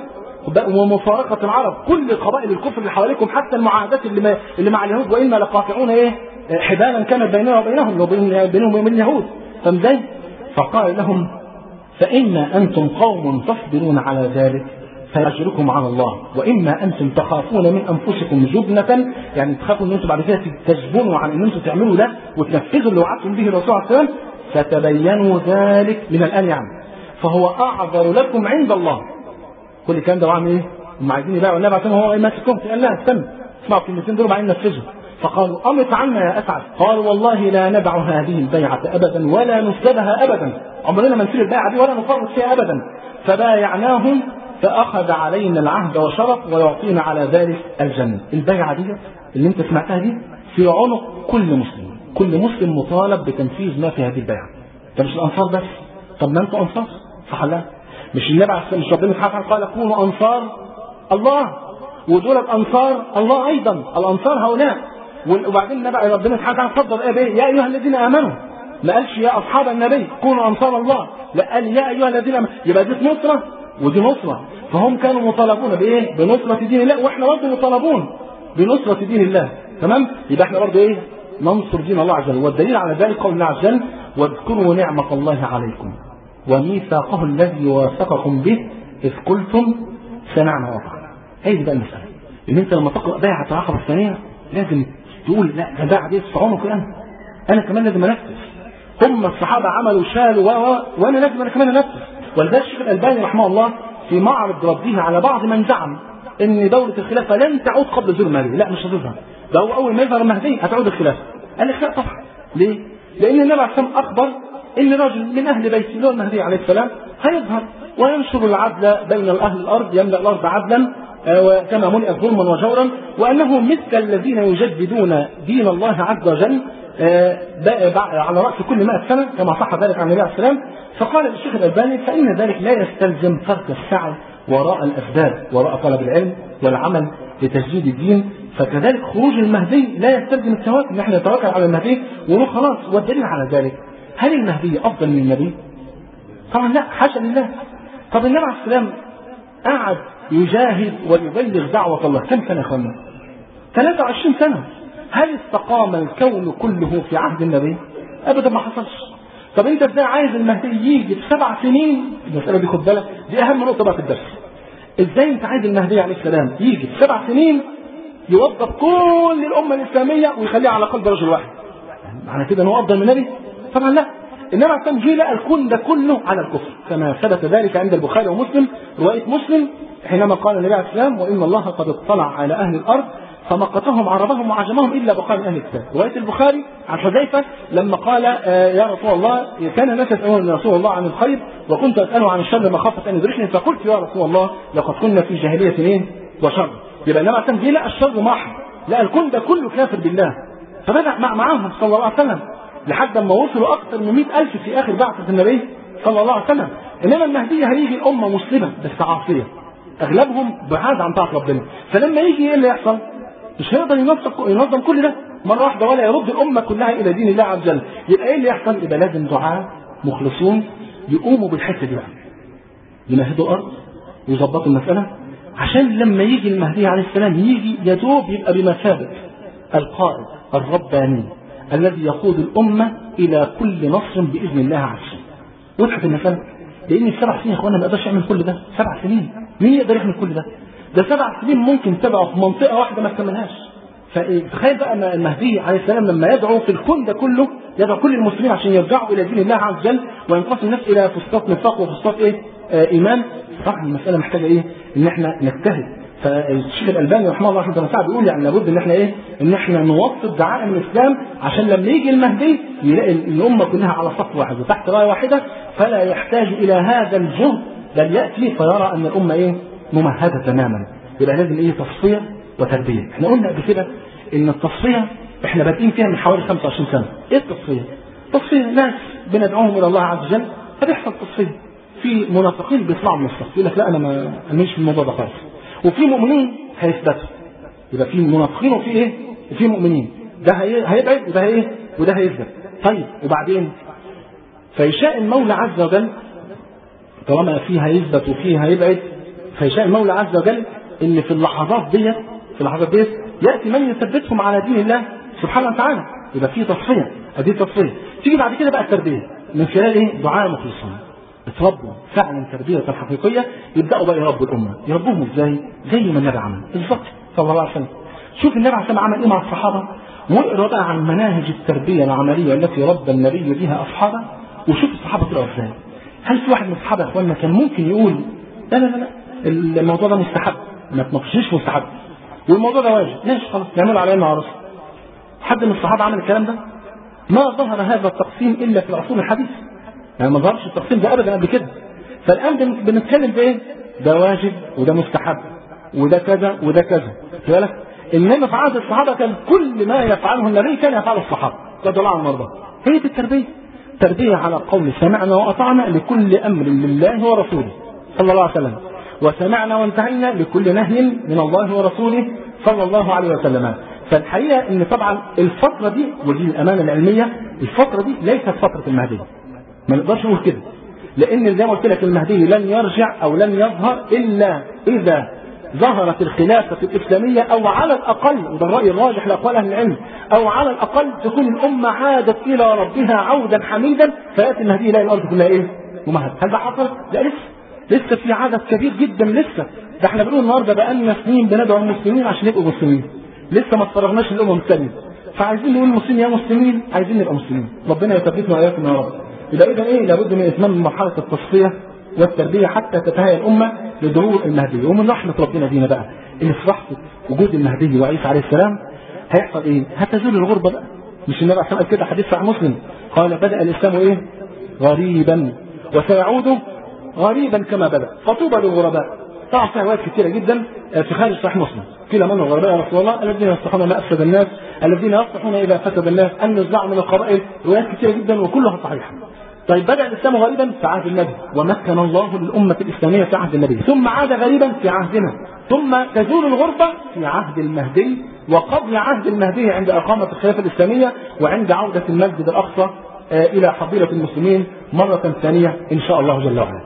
ومفارقة العرب كل قبائل الكفر اللي حواليكم حتى المعاهدات اللي, ما اللي مع اليهود وإنا لقاطعون إيه حبالا كانت بيننا وبينهم وبين بينهم وبين اليهود فاهم ازاي؟ فقال لهم فإما أنتم قوم تصبرون على ذلك فيأجركم على الله وإما أنتم تخافون من أنفسكم جبنة يعني تخافوا أن أنتم بعد كده تجبنوا عن أن أنتم تعملوا ده وتنفذوا اللي وعدتم به الرسول عليه السلام فتبينوا ذلك من الآن يعني فهو أعذر لكم عند الله كل الكلام ده وعمل إيه؟ هم عايزين يبيعوا النبي عشان هو ماسكهم قال لا استنى اسمعوا الكلمتين دول وبعدين نفذوا فقالوا أمت عنا يا أسعد قال والله لا ندع هذه البيعة أبدا ولا نفسدها أبدا عمرنا ما نسير البيعة دي ولا نفرط فيها أبدا فبايعناهم فأخذ علينا العهد وشرط ويعطينا على ذلك الجنة البيعة دي اللي انت سمعتها دي في عنق كل مسلم كل مسلم مطالب بتنفيذ ما في هذه البيعة ده مش الأنصار بس طب ما انتوا أنصار صح لا مش النبي عليه الصلاة مش ربنا سبحانه قال كونوا أنصار الله ودول الأنصار الله أيضا الأنصار هؤلاء وبعدين النبي ربنا سبحانه وتعالى فضل ايه بيه يا ايها الذين امنوا ما قالش يا اصحاب النبي كونوا انصار الله لا قال يا ايها الذين امنوا يبقى دي نصره ودي نصره فهم كانوا مطالبون بايه بنصره دين الله واحنا برضه مطالبون بنصره دين الله تمام يبقى احنا برضه ايه ننصر دين الله عز وجل والدليل على ذلك قول الله عز وجل واذكروا نعمه الله عليكم وميثاقه الذي واثقكم به اذ قلتم سمعنا وأطعنا هذه بقى المساله ان انت لما تقرا بيعه العقبه الثانيه لازم تقول لا ده بقى دي في عنقي انا انا كمان لازم انفذ هم الصحابه عملوا شالوا و وانا لازم انا كمان انفذ ولذلك الشيخ الالباني رحمه الله في معرض رده على بعض من زعم ان دوله الخلافه لن تعود قبل ظهور المهدي لا مش هتظهر ده هو اول ما يظهر المهدي هتعود الخلافه قال لك لا طبعا ليه؟ لان النبي عليه الصلاه اخبر ان رجل من اهل بيته اللي هو المهدي عليه السلام هيظهر وينشر العدل بين اهل الارض يملا الارض عدلا كما ملئت ظلما وجورا وانه مثل الذين يجددون دين الله عز وجل على راس كل 100 سنه كما صح ذلك عن النبي عليه السلام فقال الشيخ الالباني فان ذلك لا يستلزم ترك السعي وراء الاسباب وراء طلب العلم والعمل لتجديد الدين فكذلك خروج المهدي لا يستلزم التوكل ان احنا نتوكل على المهدي ونقول خلاص والدليل على ذلك هل المهدي افضل من النبي؟ طبعا لا حاشا لله طب النبي عليه السلام قعد يجاهد ويبلغ دعوة الله كم سنة يا اخوانا؟ 23 سنة هل استقام الكون كله في عهد النبي؟ ابدا ما حصلش طب انت ازاي عايز المهدي يجي في سبع سنين المسألة دي خد بالك دي أهم نقطة بقى في الدرس ازاي انت عايز المهدي عليه السلام يجي في سبع سنين يوظف كل الأمة الإسلامية ويخليها على قلب رجل واحد معنى كده ان هو أفضل من النبي؟ طبعا لا إنما عشان جه لقى الكون ده كله على الكفر كما ثبت ذلك عند البخاري ومسلم رواية مسلم حينما قال النبي عليه السلام وإن الله قد اطلع على أهل الأرض فمقتهم عربهم وعجمهم إلا بقاء أهل الكتاب رواية البخاري عن حذيفة لما قال آه يا رسول الله كان الناس يسألون رسول الله عن الخير وكنت أسأله عن الشر مخافة أن يدركني فقلت يا رسول الله لقد كنا في جاهلية إيه وشر يبقى النبي عليه السلام جه لقى الشر محض لقى الكون ده كله كافر بالله فبدأ مع معاهم صلى الله عليه وسلم لحد ما وصلوا أكثر من 100000 في آخر بعثة النبي صلى الله عليه وسلم إنما المهدي هيجي الأمة مسلمة بس عاصية أغلبهم بعاد عن طاعة ربنا فلما يجي إيه اللي يحصل؟ مش هيقدر ينظم ينظم كل ده مرة واحدة ولا يرد الأمة كلها إلى دين الله عز وجل يبقى إيه اللي يحصل؟ يبقى لازم دعاة مخلصون يقوموا بالحتة دي بقى يمهدوا أرض ويظبطوا المسألة عشان لما يجي المهدي عليه السلام يجي يدوب يبقى بمثابة القائد الرباني الذي يقود الأمة إلى كل نصر بإذن الله عز وجل. وضحت المسألة؟ لأن السبع سنين يا إخوانا ما يقدرش يعمل كل ده، سبع سنين، مين يقدر يعمل كل ده؟ ده سبع سنين ممكن تبعه في منطقة واحدة ما تكملهاش. فتخيل بقى ان المهدي عليه السلام لما يدعو في الكون ده كله يدعو كل المسلمين عشان يرجعوا الى دين الله عز وجل وينقسم الناس الى فسطاط نفاق وفسطاط ايه؟ آه ايمان طبعا المساله محتاجه ايه؟ ان احنا نجتهد فالشيخ الالباني رحمه الله رحمه الله بيقول يعني لابد ان احنا ايه؟ ان احنا نوطد دعائم الاسلام عشان لما يجي المهدي يلاقي الامه كلها على صف واحد وتحت رايه واحده فلا يحتاج الى هذا الجهد بل ياتي فيرى ان الامه ايه؟ ممهده تماما يبقى لازم ايه؟ تصفيه وتربيه احنا قلنا قبل كده ان التصفيه احنا بادئين فيها من حوالي 25 سنه ايه التصفيه؟ تصفيه ناس بندعوهم الى الله عز وجل فبيحصل تصفيه في منافقين بيطلعوا من الصف يقول لك لا انا ما مش في الموضوع ده خالص وفي مؤمنين هيثبتوا يبقى في منافقين وفي ايه؟ وفي مؤمنين ده هيبعد وده ايه؟ وده هيثبت طيب وبعدين فيشاء المولى عز وجل طالما فيه هيثبت وفيه هيبعد فيشاء المولى عز وجل ان في اللحظات ديت في اللحظات ديت ياتي من يثبتهم على دين الله سبحانه وتعالى يبقى في تصفيه ادي تصفيه تيجي بعد كده بقى التربيه من خلال ايه؟ دعاء مخلصين اتربوا فعلا تربية حقيقية يبدأوا بقى يربوا الأمة يربوهم ازاي؟ زي ما النبي عمل بالظبط صلى الله عليه وسلم شوف النبي عليه السلام عمل ايه مع الصحابة واقرا بقى عن مناهج التربية العملية التي ربى النبي بها أصحابه وشوف الصحابة طلعوا ازاي هل في واحد من الصحابة يا اخواننا كان ممكن يقول لا لا لا لا الموضوع ده مستحب ما تناقشنيش مستحب والموضوع ده واجب ماشي خلاص نعمله على انه عرس حد من الصحابه عمل الكلام ده ما ظهر هذا التقسيم الا في العصور الحديثه يعني ما ظهرش التقسيم ده ابدا قبل كده فالان بن- بنتكلم بايه ده واجب وده مستحب وده كذا وده كذا خد بالك انما في عهد الصحابه كان كل ما يفعله النبي كان يفعله الصحابه رضي الله عنهم وارضاهم هي دي التربيه تربيه على قول سمعنا واطعنا لكل امر لله ورسوله صلى الله عليه وسلم وسمعنا وانتهينا لكل نهي من الله ورسوله صلى الله عليه وسلم فالحقيقه ان طبعا الفتره دي ودي الامانه العلميه الفتره دي ليست فتره المهدي ما نقدرش نقول كده لان زي ما قلت لك المهدي لن يرجع او لن يظهر الا اذا ظهرت الخلافة الإسلامية أو على الأقل وده الرأي الراجح لأقوال أهل العلم أو على الأقل تكون الأمة عادت إلى ربها عودا حميدا فيأتي المهدي يلاقي الأرض كلها إيه؟ ممهد هل ده حصل؟ لا لسه لسه في عدد كبير جدا لسه ده احنا بنقول النهارده بقالنا سنين بندعو المسلمين عشان يبقوا مسلمين لسه ما اتفرغناش للأمم الثانية فعايزين نقول المسلمين يا مسلمين عايزين نبقى مسلمين ربنا يثبتنا وإياكم يا رب يبقى إذا إيه لابد من إتمام مرحلة التصفية والتربية حتى تتهيأ الأمة لظهور المهدي ومن رحمة ربنا بينا بقى إن في لحظة وجود المهدي وعيسى عليه السلام هيحصل إيه؟ هتزول الغربة بقى مش النبي عليه قال كده حديث صحيح مسلم قال بدأ الإسلام إيه؟ غريبا وسيعود غريبا كما بدأ فطوبى للغرباء طبعا في روايات كثيرة جدا في خارج صحيح مسلم قيل من الغرباء يا رسول الله الذين يصلحون ما أفسد الناس الذين يصلحون إذا فسد الناس أن يزرعوا من القبائل روايات كثيرة جدا وكلها صحيحة طيب بدأ الإسلام غريبا في عهد النبي ومكن الله للأمة الإسلامية في عهد النبي ثم عاد غريبا في عهدنا ثم تزول الغربة في عهد المهدي وقبل عهد المهدي عند إقامة الخلافة الإسلامية وعند عودة المسجد الأقصى آه إلى حظيرة المسلمين مرة ثانية إن شاء الله جل وعلا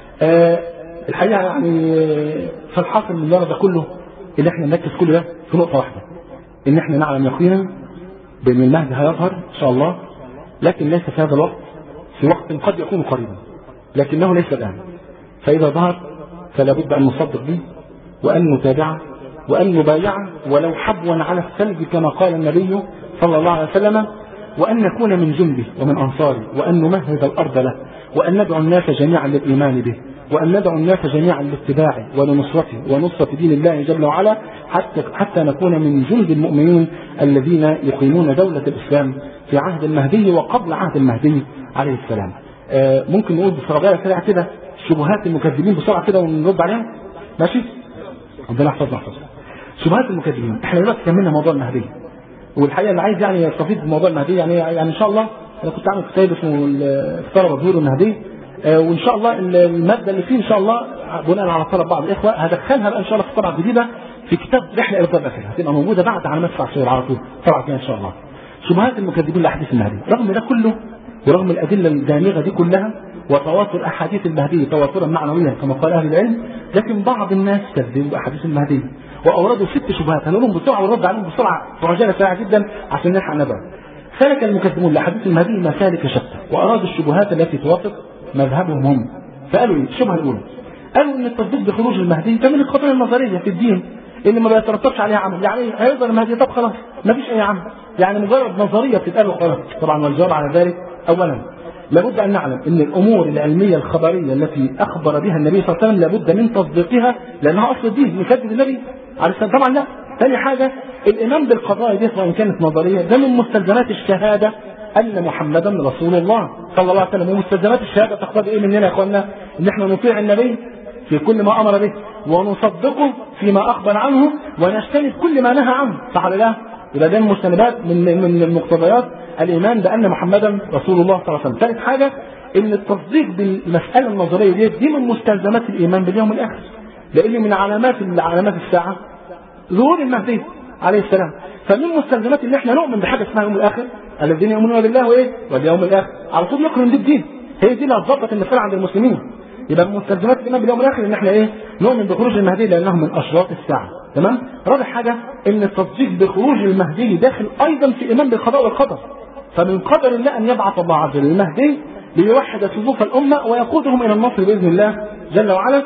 آه الحقيقة يعني فالحاصل من ده كله اللي احنا نركز كل ده في نقطة واحدة إن احنا نعلم يقينا بأن المهدي هيظهر إن شاء الله لكن ليس في هذا الوقت في وقت قد يكون قريبا لكنه ليس الآن فإذا ظهر فلا بد أن نصدق به وأن نتابعه وأن نبايعه ولو حبوا على الثلج كما قال النبي صلى الله عليه وسلم وأن نكون من جنده ومن أنصاره وأن نمهد الأرض له وأن ندعو الناس جميعا للإيمان به وأن ندعو الناس جميعا لاتباعه ونصرته ونصرة دين الله جل وعلا حتى حتى نكون من جند المؤمنين الذين يقيمون دولة الإسلام في عهد المهدي وقبل عهد المهدي عليه السلام. آه ممكن نقول بسرعة سريعة كده شبهات المكذبين بسرعة كده ونرد عليها؟ ماشي؟ ربنا يحفظنا يحفظنا. شبهات المكذبين، احنا دلوقتي كملنا موضوع المهدي. والحقيقة اللي عايز يعني يستفيد من موضوع المهدي يعني يعني إن شاء الله أنا كنت عامل كتاب اسمه افترى ظهور المهدي آه وان شاء الله الماده اللي فيه ان شاء الله بناء على طلب بعض الاخوه هدخلها بقى ان شاء الله في طبعه جديده في كتاب رحله الى الدار الاخره هتبقى موجوده بعد على مدفع الصور على طول طبعا فيها ان شاء الله شبهات المكذبين لاحاديث المهدي رغم ده كله ورغم الادله الدامغه دي كلها وتواتر احاديث المهدي تواترا معنويا كما قال اهل العلم لكن بعض الناس كذبوا باحاديث المهدي واوردوا ست شبهات هنقولهم بسرعه ونرد عليهم بسرعه في عجاله سريعه جدا عشان نلحق نبأ سلك المكذبون لاحاديث المهدي مسالك شتى وارادوا الشبهات التي توافق مذهبهم هم فقالوا ايه الشبهه الاولى قالوا ان التصديق بخروج المهدي ده من القضايا النظريه في الدين اللي ما بيترتبش عليها عمل يعني هيفضل المهدي طب خلاص ما فيش اي عمل يعني مجرد نظريه بتتقال وخلاص طبعا والجواب على ذلك اولا لابد ان نعلم ان الامور العلميه الخبريه التي اخبر بها النبي صلى الله عليه وسلم لابد من تصديقها لانها اصل الدين نكذب النبي عليه السلام طبعا لا ثاني حاجه الايمان بالقضايا دي وان كانت نظريه ده من مستلزمات الشهاده ان محمدا رسول الله صلى الله عليه وسلم ومستلزمات الشهاده تقتضي ايه مننا يا اخوانا؟ ان احنا نطيع النبي في كل ما امر به ونصدقه فيما اخبر عنه ونجتنب كل ما نهى عنه صح ولا لا؟ يبقى ده من مستندات من من المقتضيات الايمان بان محمدا رسول الله صلى الله عليه وسلم. ثالث حاجه ان التصديق بالمساله النظريه دي دي من مستلزمات الايمان باليوم الاخر. لان من علامات علامات الساعه ظهور المهدي عليه السلام فمن مستلزمات ان احنا نؤمن بحاجه اسمها يوم الاخر الذين يؤمنون بالله وايه واليوم الاخر على طول نقرن دي الدين هي دي اللي هتظبط المسألة عند المسلمين يبقى من مستلزمات الايمان باليوم الاخر ان احنا ايه نؤمن بخروج المهدي لانه من اشراط الساعه تمام رابع حاجه ان التصديق بخروج المهدي داخل ايضا في ايمان بالقضاء والقدر فمن قدر الله ان يبعث الله عز وجل المهدي ليوحد صفوف الامه ويقودهم الى النصر باذن الله جل وعلا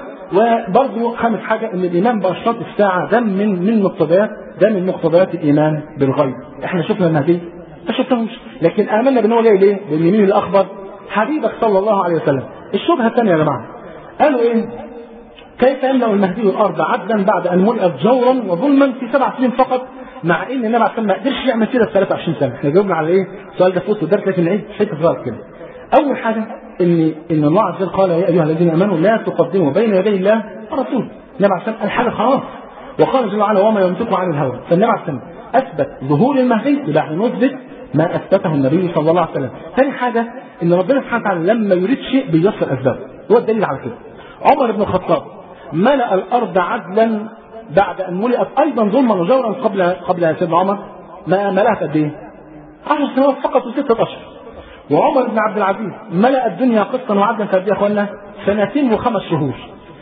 وبرضه خامس حاجه ان الايمان باشراط الساعه ده من من مقتضيات ده من مقتضيات الايمان بالغيب احنا شفنا المهدي ما شفناهوش لكن امنا بان هو جاي ليه؟ لان مين الاخبر؟ حبيبك صلى الله عليه وسلم الشبهه الثانيه يا جماعه قالوا ايه؟ كيف يملا المهدي الارض عدلا بعد ان ملئت جورا وظلما في سبع سنين فقط مع ان النبي عليه الصلاه ما قدرش يعمل كده في 23 سنه احنا جاوبنا على ايه السؤال ده في وسط الدرس لكن نعيد حته صغيره كده اول حاجه ان ان الله عز وجل قال يا ايها الذين امنوا لا تقدموا بين يدي الله ورسوله النبي عليه الصلاه الحاجه خلاص وقال جل وعلا وما ينطق عن الهوى فالنبي عليه الصلاه اثبت ظهور المهدي يبقى احنا نثبت ما اثبته النبي صلى الله عليه وسلم ثاني حاجه ان ربنا سبحانه وتعالى لما يريد شيء بيسر اسبابه هو الدليل على كده عمر بن الخطاب ملأ الارض عدلا بعد ان ملئت ايضا ظلما وجورا قبل قبل سيدنا عمر ما ملأت قد ايه؟ 10 سنوات فقط وستة اشهر وعمر بن عبد العزيز ملأ الدنيا قسطا وعدلا قد يا اخوانا سنتين وخمس شهور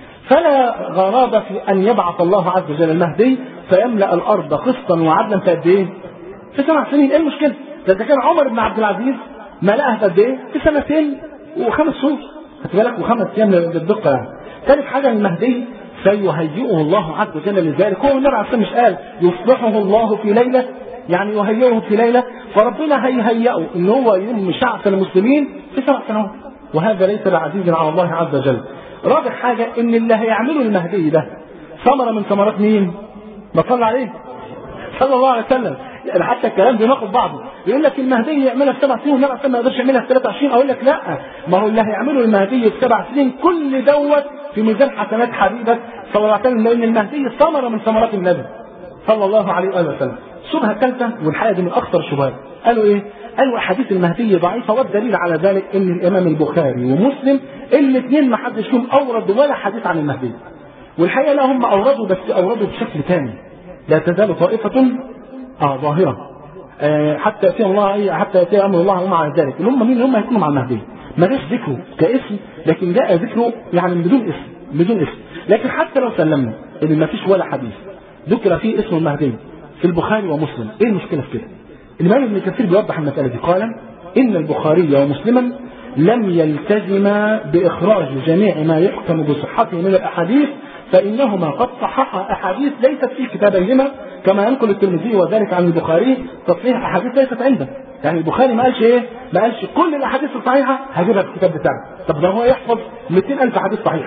فلا غرابة في أن يبعث الله عز وجل المهدي فيملأ الأرض قسطا وعدلا في قد إيه؟ في سبع سنين، إيه المشكلة؟ ده إذا كان عمر بن عبد العزيز ملأها في قد إيه؟ في سنتين وخمس شهور. خدت بالك وخمس أيام بالدقة يعني. ثالث حاجة المهدي سيهيئه الله عز وجل لذلك، هو النبي عليه الصلاة مش قال يصلحه الله في ليلة يعني يهيئه في ليلة فربنا هيهيئه ان هو يم شعب المسلمين في سبع سنوات وهذا ليس بعزيز على الله عز وجل رابع حاجة ان اللي هيعمله المهدي ده ثمرة من ثمرات مين ما صلى عليه صلى الله عليه وسلم يعني حتى الكلام بيناقض بعضه يقول لك المهدي يعملها في سبع سنين والنبي ما يقدرش يعملها في 23 اقول لك لا ما هو اللي هيعمله المهدي في سبع سنين كل دوت في ميزان حسنات حبيبك صلى الله عليه وسلم لان المهدي ثمره من ثمرات النبي صلى الله عليه واله وسلم الشبهه الثالثه والحقيقه دي من اخطر الشبهات قالوا ايه؟ قالوا احاديث المهدي ضعيفه والدليل على ذلك ان الامام البخاري ومسلم الاثنين ما حدش فيهم اورد ولا حديث عن المهدي. والحقيقه لا هم اوردوا بس اوردوا بشكل ثاني. لا تزال طائفه اه ظاهره. آه حتى ياتي الله حتى ياتي امر الله ومع ذلك اللي هم مين اللي هم هيكونوا مع المهدي. ما جاش ذكره كاسم لكن جاء ذكره يعني بدون اسم بدون اسم لكن حتى لو سلمنا ان ما فيش ولا حديث ذكر فيه اسم المهدي في البخاري ومسلم ايه المشكله في كده؟ الإمام ابن كثير بيوضح المسألة دي قال إن البخاري ومسلما لم يلتزما بإخراج جميع ما يحكم بصحته من الأحاديث فإنهما قد صححا أحاديث ليست في كتابيهما كما ينقل الترمذي وذلك عن البخاري تصحيح أحاديث ليست عنده يعني البخاري ما قالش إيه؟ ما قالش كل الأحاديث الصحيحة هجيبها في الكتاب بتاعه طب ده هو يحفظ 200000 حديث صحيح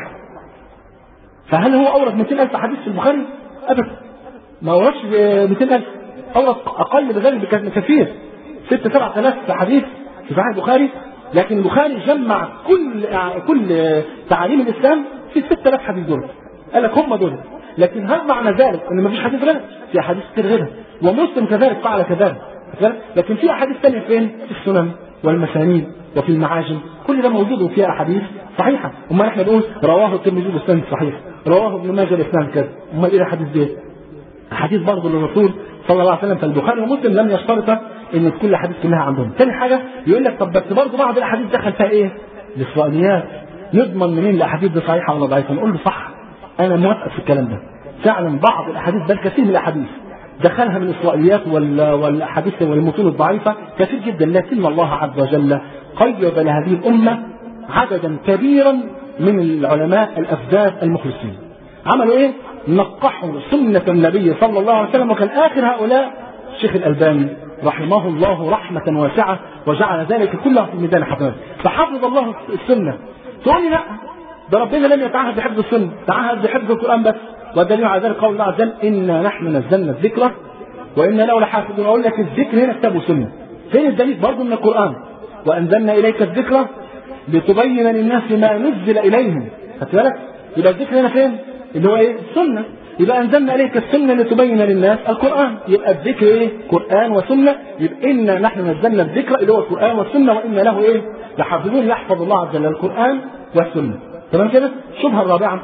فهل هو أورد 200000 حديث في البخاري؟ أبدا ما أوردش 200000 أورد أقل بذلك بكثير ست سبع آلاف حديث في صحيح البخاري لكن البخاري جمع كل كل تعاليم الإسلام في 6000 حديث دول قال لك هم دول لكن هل معنى ذلك ان مفيش حديث غيرها؟ في احاديث كتير غيرها ومسلم كذلك فعل كذلك لكن في احاديث ثانيه فين؟ في السنن والمسانيد وفي المعاجم كل ده موجود وفيها احاديث صحيحه امال احنا بنقول رواه الترمذي باسناد صحيح رواه ابن ماجه باسناد كذا امال ايه الاحاديث دي؟ احاديث برضه للرسول صلى الله عليه وسلم فالبخاري ومسلم لم يشترط ان تكون الاحاديث كلها عندهم. ثاني حاجه يقول لك طب بس برضه بعض الاحاديث دخل فيها ايه؟ الاسرائيليات نضمن منين الاحاديث دي صحيحه ولا ضعيفه؟ نقول له صح انا موافق في الكلام ده. فعلا بعض الاحاديث بل كثير من الاحاديث دخلها من الاسرائيليات والاحاديث والمتون الضعيفه كثير جدا لكن الله عز وجل قيد لهذه الامه عددا كبيرا من العلماء الافذاذ المخلصين. عملوا ايه؟ نقحوا سنة النبي صلى الله عليه وسلم وكان آخر هؤلاء الشيخ الألباني رحمه الله رحمة واسعة وجعل ذلك كله في ميدان حسنات فحفظ الله السنة تقول لي لا ده ربنا لم يتعهد بحفظ السنة تعهد بحفظ القرآن بس والدليل على ذلك قول الله عز وجل إنا نحن نزلنا الذكر وإنا له لحافظون أقول لك الذكر هنا كتاب وسنة فين الدليل برضه من القرآن وأنزلنا إليك الذكر لتبين للناس ما نزل إليهم خدت بالك يبقى الذكر هنا فين؟ اللي هو ايه؟ السنة يبقى أنزلنا عليك السنة لتبين للناس القرآن يبقى الذكر ايه؟ قرآن وسنة يبقى إنا نحن نزلنا الذكر اللي هو القرآن والسنة وإنا له ايه؟ لحافظون يحفظ الله عز وجل القرآن والسنة تمام كده؟ الشبهة الرابعة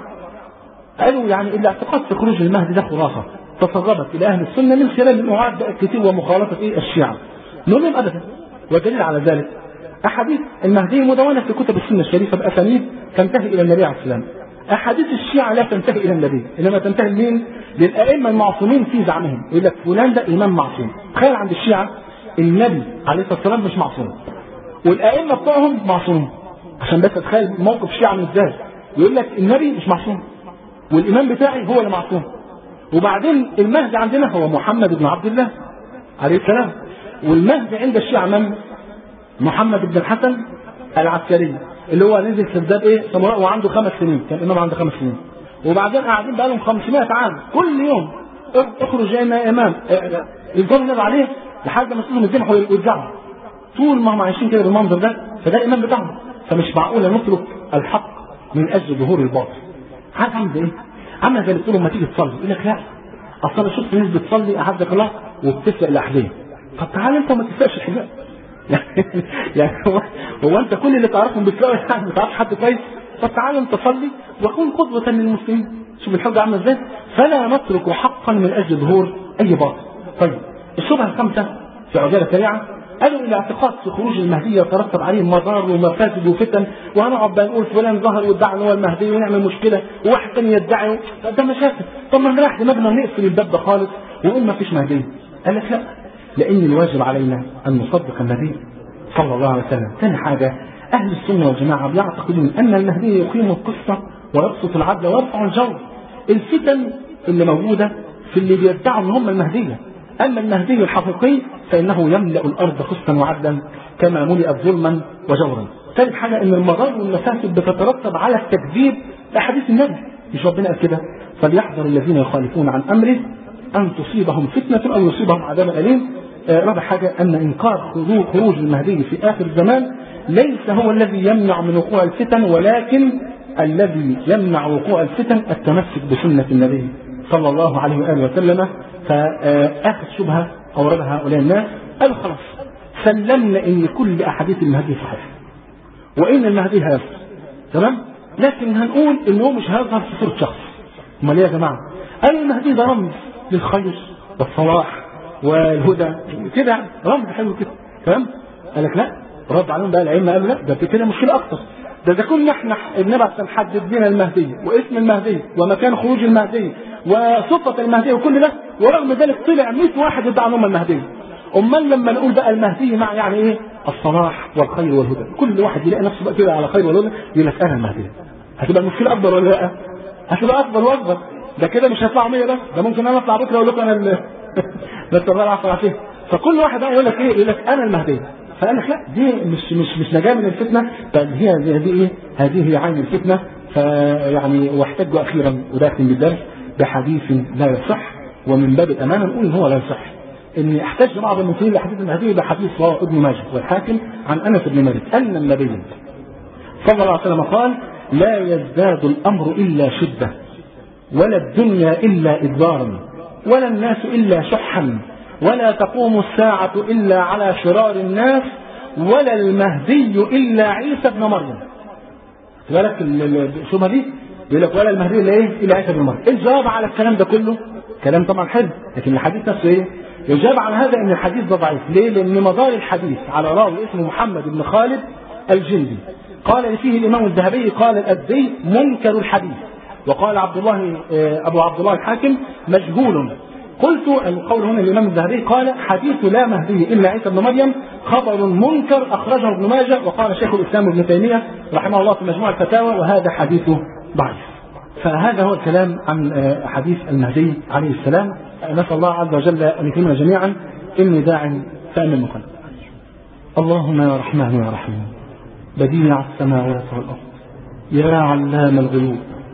قالوا يعني إلا اعتقاد في خروج المهدي ده خرافة تسربت إلى أهل السنة من خلال المعاد كتير ومخالطة إيه؟ الشيعة نقول لهم أبدا والدليل على ذلك أحاديث المهدي مدونة في كتب السنة الشريفة بأسانيد تنتهي إلى النبي عليه السلام احاديث الشيعة لا تنتهي الى النبي انما تنتهي لمين؟ للائمه المعصومين في زعمهم يقول لك فلان ده امام معصوم تخيل عند الشيعة النبي عليه الصلاه والسلام مش معصوم والائمه بتوعهم معصومين عشان بس تتخيل موقف الشيعة من ازاي يقول لك النبي مش معصوم والامام بتاعي هو اللي معصوم وبعدين المهدي عندنا هو محمد بن عبد الله عليه السلام والمهدي عند الشيعة من؟ محمد بن الحسن العسكري اللي هو نزل سداد ايه سمراء وعنده خمس سنين كان امام عنده خمس سنين وبعدين قاعدين بقى لهم 500 عام كل يوم اخرج يا امام يفضلوا ينادوا عليه لحد ما يصيروا يذبحوا ويرجعوا طول ما هم عايشين كده بالمنظر ده فده الامام بتاعهم فمش معقوله نترك الحق من اجل ظهور الباطل عارف عامل زي ايه؟ عامل زي اللي بتقول لما تيجي تصلي يقول لك لا اصل انا شفت ناس بتصلي اعزك الله وبتفلق الاحذيه طب تعال انت وما تفلقش الحجاب يعني يعني هو, هو انت كل اللي تعرفهم بتلاقوا يعني ما تعرفش حد كويس طب تعال انت صلي وكن قدوة للمسلمين شوف الحجة عاملة ازاي فلا نترك حقا من اجل ظهور اي باطل طيب الشبهة الخامسة في عجالة سريعة قالوا الاعتقاد في خروج المهدي يترتب عليه مضار ومفاسد وفتن وهنقعد بقى نقول فلان ظهر وادعى ان هو المهدي ونعمل مشكله وواحد ثاني يدعي ده مشاكل طب ما نريح دماغنا ونقفل الباب ده خالص ونقول ما فيش مهدي قال لك لا لان الواجب علينا ان نصدق النبي صلى الله عليه وسلم ثاني حاجه اهل السنه والجماعه بيعتقدون ان المهدي يقيم القصه ويبسط العدل ويرفع الجور الفتن اللي موجوده في اللي بيدعوا ان هم المهديه اما المهدي الحقيقي فانه يملا الارض قسطا وعدلا كما ملئت ظلما وجورا ثالث حاجه ان المضار والمفاسد بتترتب على التكذيب باحاديث النبي مش ربنا قال كده فليحذر الذين يخالفون عن امره ان تصيبهم فتنه او يصيبهم عذاب اليم آه رابع حاجه ان انكار خروج المهدي في اخر الزمان ليس هو الذي يمنع من وقوع الفتن ولكن الذي يمنع وقوع الفتن التمسك بسنه النبي صلى الله عليه واله وسلم فاخر شبهه اوردها هؤلاء الناس قالوا خلاص سلمنا ان كل احاديث المهدي صحيحه وان المهدي هيظهر تمام لكن هنقول ان هو مش هيظهر في صوره شخص امال ايه يا جماعه قالوا المهدي ده رمز للخير والصلاح والهدى كده رمز حلو كده تمام قال لك لا رد عليهم بقى العلم قالوا لا ده كده مشكله اكتر ده اذا كنا احنا النبي عليه حدد لنا المهدي واسم المهدي ومكان خروج المهدي وصفة المهدي وكل ده ورغم ذلك طلع 100 واحد يدعي ان هم المهدي امال لما نقول بقى المهدي مع يعني ايه الصلاح والخير والهدى كل واحد يلاقي نفسه بقى كده على خير والهدى يقول لك انا المهدي هتبقى المشكله اكبر ولا لا هتبقى اكبر واكبر ده كده مش هيطلعوا 100 بس ده ممكن انا اطلع بكره اقول لكم انا ال... بس الله العفو عافيه فكل واحد بقى يقول لك ايه يقول لك انا المهدي فقال لك لا دي مش مش مش نجاه من الفتنه بل هي هذه ايه هذه هي عين الفتنه فيعني واحتجوا اخيرا وداخل بالدرس بحديث لا يصح ومن باب الامانه نقول ان هو لا يصح ان احتج بعض المسلمين لحديث المهدي بحديث رواه ابن ماجه والحاكم عن انس بن مالك ان النبي صلى الله عليه وسلم قال لا يزداد الامر الا شده ولا الدنيا الا ادبارا ولا الناس الا شحا ولا تقوم الساعه الا على شرار الناس ولا المهدي الا عيسى ابن مريم بالك الشبهه دي يقول لك ولا المهدي الا ايه؟ الا عيسى بن مريم. الجواب على الكلام ده كله كلام طبعا حلو لكن الحديث نفسه ايه؟ الجواب على هذا ان الحديث ده ضعيف، ليه؟ لان مدار الحديث على راوي اسمه محمد بن خالد الجندي. قال فيه الامام الذهبي قال الازدي منكر الحديث. وقال عبد الله ابو عبد الله الحاكم مجهول. قلت القول هنا الامام الذهبي قال حديث لا مهدي الا عيسى بن مريم خبر منكر اخرجه ابن ماجه وقال شيخ الاسلام ابن تيميه رحمه الله في مجموع الفتاوى وهذا حديث ضعيف. فهذا هو الكلام عن حديث المهدي عليه السلام نسأل الله عز وجل أن يكرمنا جميعا إني داع فأمن مقلب اللهم يا رحمن يا رحيم بديع السماوات والأرض يا علام الغيوب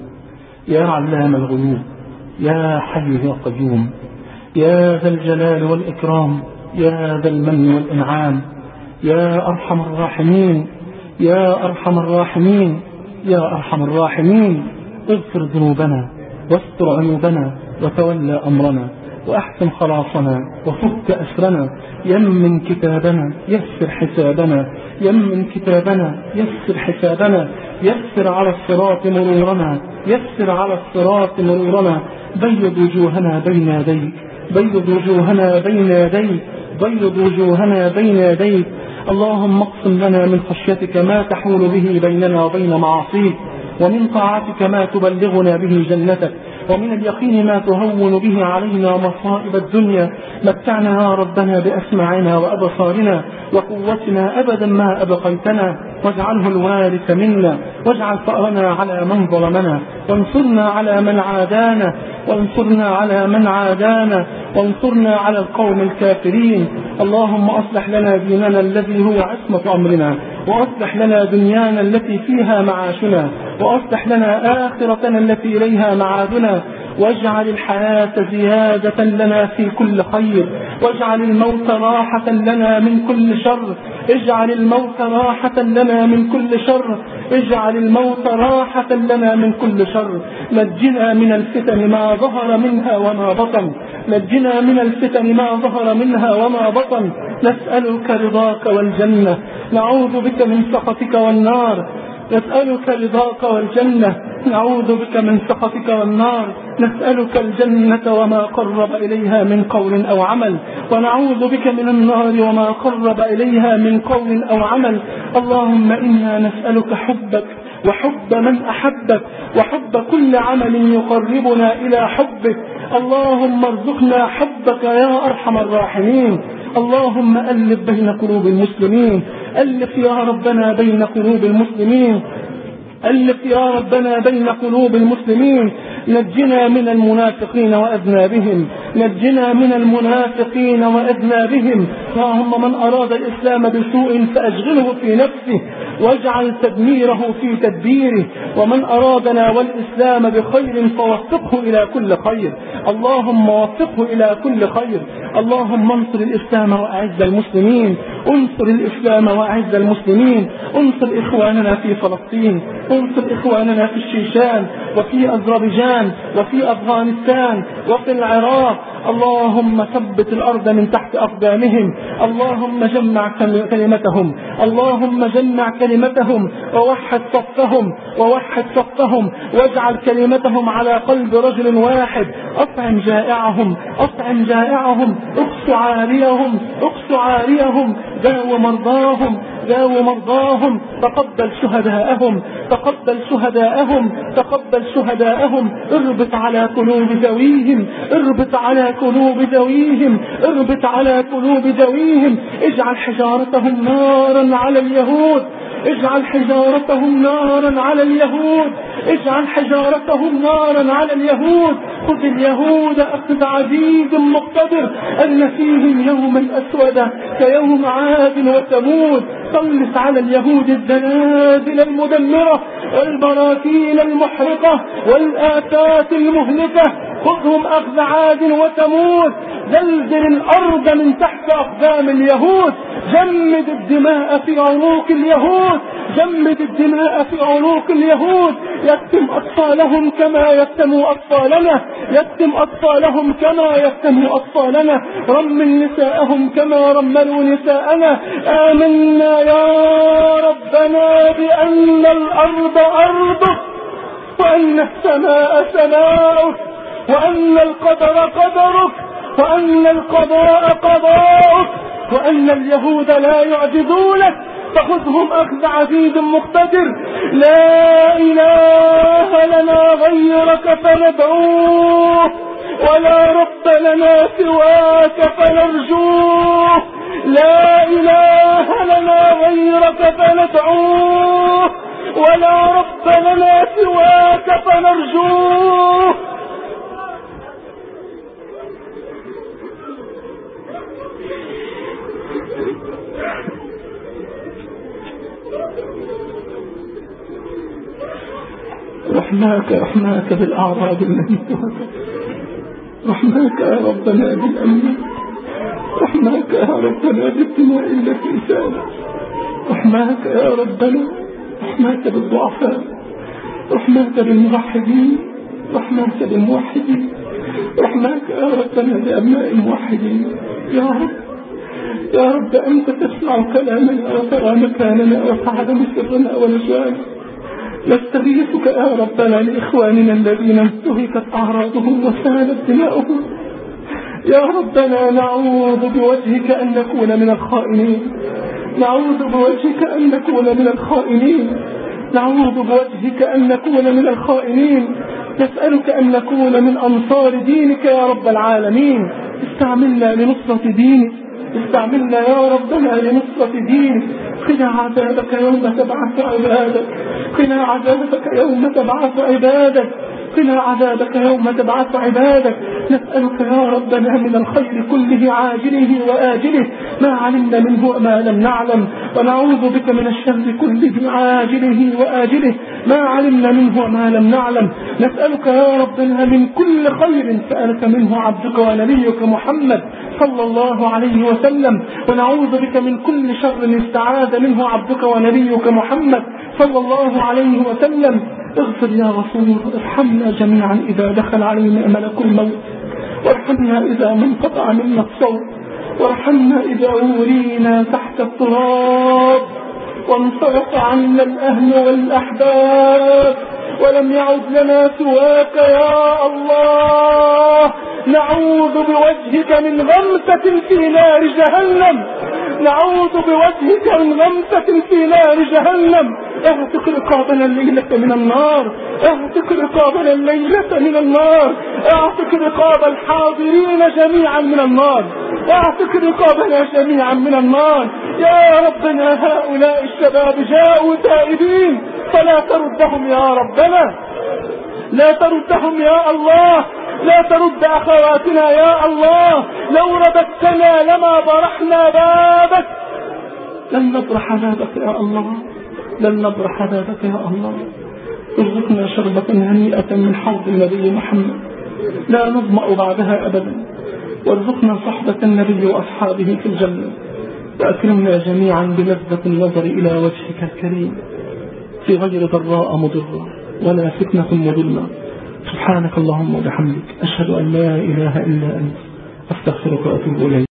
يا علام الغيوب يا حي يا قيوم يا ذا الجلال والإكرام يا ذا المن والإنعام يا أرحم الراحمين يا أرحم الراحمين يا أرحم الراحمين اغفر ذنوبنا واستر عيوبنا وتولى أمرنا وأحسن خلاصنا وفك أسرنا يمن كتابنا يسر حسابنا يمن كتابنا يسر حسابنا يسر على الصراط مرورنا يسر على الصراط مرورنا بيض وجوهنا بين يديك بيض وجوهنا بين يديك بيض وجوهنا بين يديك اللهم اقسم لنا من خشيتك ما تحول به بيننا وبين معاصيك ومن طاعتك ما تبلغنا به جنتك ومن اليقين ما تهون به علينا مصائب الدنيا متعنا يا ربنا بأسماعنا وأبصارنا وقوتنا أبدا ما أبقيتنا واجعله الوارث منا واجعل ثأرنا على من ظلمنا وانصرنا على من عادانا وانصرنا على من عادانا وانصرنا على القوم الكافرين اللهم أصلح لنا ديننا الذي هو عصمة أمرنا وأصلح لنا دنيانا التي فيها معاشنا وأصلح لنا آخرتنا التي إليها معادنا واجعل الحياة زيادة لنا في كل خير واجعل الموت راحة لنا من كل شر اجعل الموت راحة لنا من كل شر اجعل الموت راحة لنا من كل شر نجنا من الفتن ما ظهر منها وما بطن نجنا من الفتن ما ظهر منها وما بطن نسألك رضاك والجنة نعوذ بك من سخطك والنار نسألك رضاك والجنة نعوذ بك من سخطك والنار نسألك الجنة وما قرب إليها من قول أو عمل ونعوذ بك من النار وما قرب إليها من قول أو عمل اللهم إنا نسألك حبك وحب من أحبك وحب كل عمل يقربنا إلى حبك اللهم ارزقنا حبك يا أرحم الراحمين اللهم ألف بين قلوب المسلمين ألف يا ربنا بين قلوب المسلمين ألف يا ربنا بين قلوب المسلمين نجنا من المنافقين وأذنابهم نجنا من المنافقين وأذنابهم اللهم من أراد الإسلام بسوء فأشغله في نفسه واجعل تدميره في تدبيره ومن أرادنا والإسلام بخير فوفقه إلى كل خير اللهم وفقه إلى كل خير اللهم انصر الإسلام وأعز المسلمين انصر الإسلام وأعز المسلمين انصر إخواننا في فلسطين انصر إخواننا في الشيشان وفي أذربيجان وفي أفغانستان وفي العراق اللهم ثبت الأرض من تحت أقدامهم اللهم جمع كلمتهم اللهم جمع كلمتهم ووحد صفهم ووحد صفهم واجعل كلمتهم على قلب رجل واحد أطعم جائعهم أطعم جائعهم اقص عاريهم اقص عاريهم داو مرضاهم داو مرضاهم تقبل شهداءهم تقبل شهداءهم تقبل شهداءهم اربط على قلوب ذويهم اربط على قلوب ذويهم اربط على قلوب ذويهم اجعل حجارتهم نارا على اليهود اجعل حجارتهم نارا على اليهود اجعل حجارتهم نارا على اليهود خذ اليهود أخذ عزيز مقتدر أن فيهم يوما أسودا كيوم عاد وثمود سلط على اليهود الزلازل المدمرة والبراكين المحرقة والآفات المهلكة خذهم أخذ عاد وثمود زلزل الأرض من تحت أقدام اليهود جمد الدماء في عروق اليهود جمد الدماء في عروق اليهود يتم أطفالهم كما يتم أطفالنا يتم أطفالهم كما يتم أطفالنا رمل نساءهم كما رملوا نساءنا آمنا يا ربنا بأن الأرض أرضك وأن السماء سماؤك وأن القدر قدرك وأن القضاء قضاؤك وأن اليهود لا يعجزونك فخذهم أخذ عزيز مقتدر لا إله لنا غيرك فندعوه ولا رب لنا سواك فنرجوه لا إله لنا غيرك فندعوه ولا رب لنا سواك فنرجوه رحماك رحماك بالأعراض التي رحماك يا ربنا بالأمن رحماك يا ربنا بالدماء التي سالت رحماك يا ربنا رحماك بالضعفاء رحماك بالموحدين رحماك بالموحدين رحماك يا ربنا بأبناء الموحدين يا رب يا رب أنت تسمع كلامنا وترى مكاننا وتعلم سرنا ونجوانا نستغيثك يا ربنا لإخواننا الذين انتهكت أعراضهم وسالت دماؤهم يا ربنا نعوذ بوجهك أن نكون من الخائنين نعوذ بوجهك أن نكون من الخائنين نعوذ بوجهك أن نكون من الخائنين نسألك أن نكون من أنصار دينك يا رب العالمين استعملنا لنصرة دينك استعملنا يا ربنا لنصرة دينك قنا عذابك يوم تبعث عبادك قنا عذابك يوم تبعث عبادك قنا عذابك يوم تبعث عبادك نسألك يا ربنا من الخير كله عاجله وآجله ما علمنا منه وما لم نعلم ونعوذ بك من الشر كله عاجله وآجله ما علمنا منه وما لم نعلم نسألك يا ربنا من كل خير سألك منه عبدك ونبيك محمد صلى الله عليه وسلم ونعوذ بك من كل شر استعاذ منه عبدك ونبيك محمد صلى الله عليه وسلم اغفر يا غفور ارحمنا جميعا إذا دخل علينا ملك الموت وارحمنا إذا ما انقطع منا الصوت وارحمنا إذا ورينا تحت التراب وانصرف عنا الأهل والأحباب ولم يعد لنا سواك يا الله نعوذ بوجهك من غمسة في نار جهنم نعوذ بوجهك من غمسة في نار جهنم اعتق رقابنا الليلة من النار اعتق رقابنا الليلة من النار اعتق رقاب الحاضرين جميعا من النار اعتق رقابنا جميعا من النار يا ربنا هؤلاء الشباب جاءوا تائبين فلا تردهم يا ربنا لا تردهم يا الله لا ترد أخواتنا يا الله لو رددتنا لما برحنا بابك لن نبرح بابك يا الله لن نبرح بابك يا الله ارزقنا شربة هنيئة من حوض النبي محمد لا نظمأ بعدها أبدا وارزقنا صحبة النبي وأصحابه في الجنة وأكرمنا جميعا بلذة النظر إلى وجهك الكريم في غير ضراء مضرة ولا فتنة مضلة سبحانك اللهم وبحمدك أشهد أن لا إله إلا أنت أستغفرك وأتوب إليك